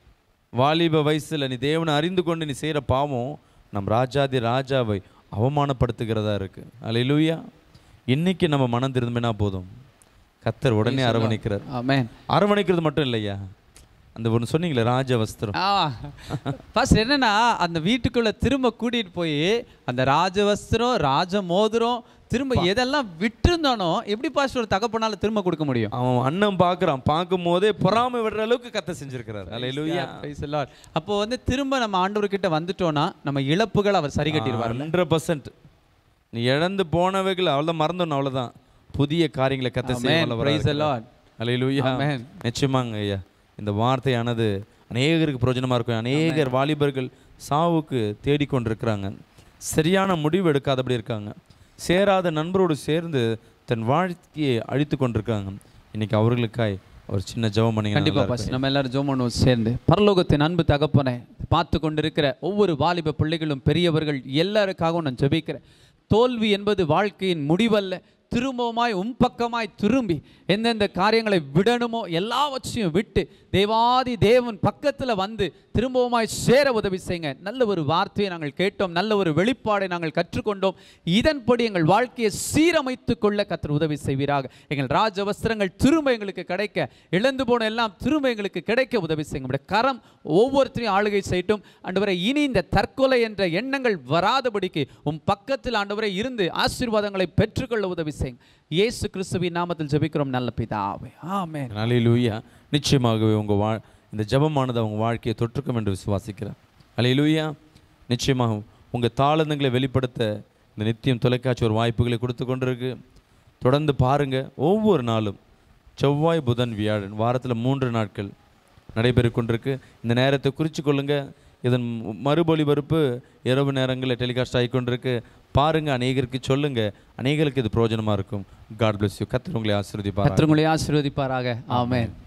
வாலிப வயசுல நீ தேவனை அறிந்து கொண்டு நீ செய்கிற பாவம் நம் ராஜாதி ராஜாவை அவமானப்படுத்துகிறதா இருக்கு அல்லேலூயா இன்னைக்கு நம்ம மனம் திரும்பினா போதும் கத்தர் உடனே அரவணைக்கிறார் ஆமென் அரவணைக்கிறது மட்டும் இல்லையா அந்த ஒன்று சொன்னீங்களே ராஜ வஸ்திரம் ஆ ஃபர்ஸ்ட் என்னன்னா அந்த வீட்டுக்குள்ள திரும்ப கூட்டிட்டு போய் அந்த ராஜவஸ்திரம் ராஜ மோதிரம் திரும்ப எதெல்லாம் விட்டுருந்தானோ எப்படி பாஸ்டர் ஒரு தகப்பனால திரும்ப கொடுக்க முடியும் அவன் அண்ணன் பார்க்குறான் பார்க்கும் போதே பொறாமை விடுற அளவுக்கு கத்த செஞ்சிருக்கிறார் அல்லேலூயா Praise the Lord. அப்போ வந்து திரும்ப நம்ம ஆண்டவர்கிட்ட வந்துட்டோம்னா நம்ம இழப்புகள் அவர் சரி கட்டிடுவார் ஹண்ட்ரட் பர்சன்ட் நீ இழந்து போனவைகள் அவ்வளோதான் மறந்துடணும் அவ்வளோதான் புதிய காரியங்களை கத்த Amen. Praise the Lord. Hallelujah Amen. நிச்சயமாங்க ஐயா இந்த வார்த்தையானது அநேகருக்கு பிரயோஜனமாக இருக்கும் அநேகர் வாலிபர்கள் சாவுக்கு தேடிக்கொண்டிருக்கிறாங்க சரியான முடிவு எடுக்காதபடி இருக்காங்க சேராத நண்பரோடு சேர்ந்து தன் வாழ்க்கையை அழித்து கொண்டிருக்காங்க இன்னைக்கு அவர்களுக்காய் ஒரு சின்ன ஜெபம் பண்ணீங்க கண்டிப்பா பாஸ் நம்ம எல்லாரும் ஜோம் பண்ணுவோம் சேர்ந்து பரலோகத்தின் அன்பு தகப்பனே பார்த்து கொண்டிருக்கிற ஒவ்வொரு வாலிப பிள்ளைகளும் பெரியவர்கள் எல்லாருக்காகவும் நான் ஜெபிக்கிறேன் தோல்வி என்பது வாழ்க்கையின் முடிவல்ல திரும்பவுமாய் உம் பக்கமாய் திரும்பி எந்தெந்த காரியங்களை விடணுமோ எல்லாவற்றையும் விட்டு தேவாதி தேவன் பக்கத்துல வந்து திரும்பவுமாய் சேர உதவி செய்யுங்க நல்ல ஒரு வார்த்தையை நாங்கள் கேட்டோம் நல்ல ஒரு வெளிப்பாடை நாங்கள் கற்றுக்கொண்டோம் இதன்படி எங்கள் வாழ்க்கையை சீரமைத்துக் கொள்ள கத்தர் உதவி செய்வீராக எங்கள் ராஜ வஸ்திரங்கள் திரும்ப எங்களுக்கு கிடைக்க இழந்து போன எல்லாம் திரும்ப எங்களுக்கு கிடைக்க உதவி செய்யுங்க உம்முடைய கரம் ஒவ்வொருத்தரையும் ஆளுகை செய்யட்டும் ஆண்டவரை இனி இந்த தற்கொலை என்ற எண்ணங்கள் வராதபடிக்கு உம் பக்கத்தில் ஆண்டவரை இருந்து ஆசீர்வாதங்களை பெற்றுக்கொள்ள உதவி செய்யுங்க இயேசு கிறிஸ்துவின் நாமத்தில் ஜெபிக்கிறோம் நல்ல பிதாவே ஆமென் அலையிலூயா நிச்சயமாகவே உங்கள் வா இந்த ஜெபமானது அவங்க வாழ்க்கையை தொற்றுக்கும் என்று விசுவாசிக்கிறேன் அலையிலூயா நிச்சயமாக உங்கள் தாளந்தங்களை வெளிப்படுத்த இந்த நித்தியம் தொலைக்காட்சி ஒரு வாய்ப்புகளை கொடுத்து கொண்டிருக்கு தொடர்ந்து பாருங்க ஒவ்வொரு நாளும் செவ்வாய் புதன் வியாழன் வாரத்தில் மூன்று நாட்கள் நடைபெற்று கொண்டிருக்கு இந்த நேரத்தை குறித்து கொள்ளுங்க இதன் மறுபொலிபரப்பு இரவு நேரங்களில் டெலிகாஸ்ட் ஆகி கொண்டிருக்கு பாருங்க அநேகருக்கு சொல்லுங்க அநேகருக்கு இது பிரயோஜனமா இருக்கும் காட் bless யூ கத்தர் உங்களை ஆசீர்வதிப்பார் கர்த்தர் உங்களை ஆசீர்வதிப்பாராக ஆமென்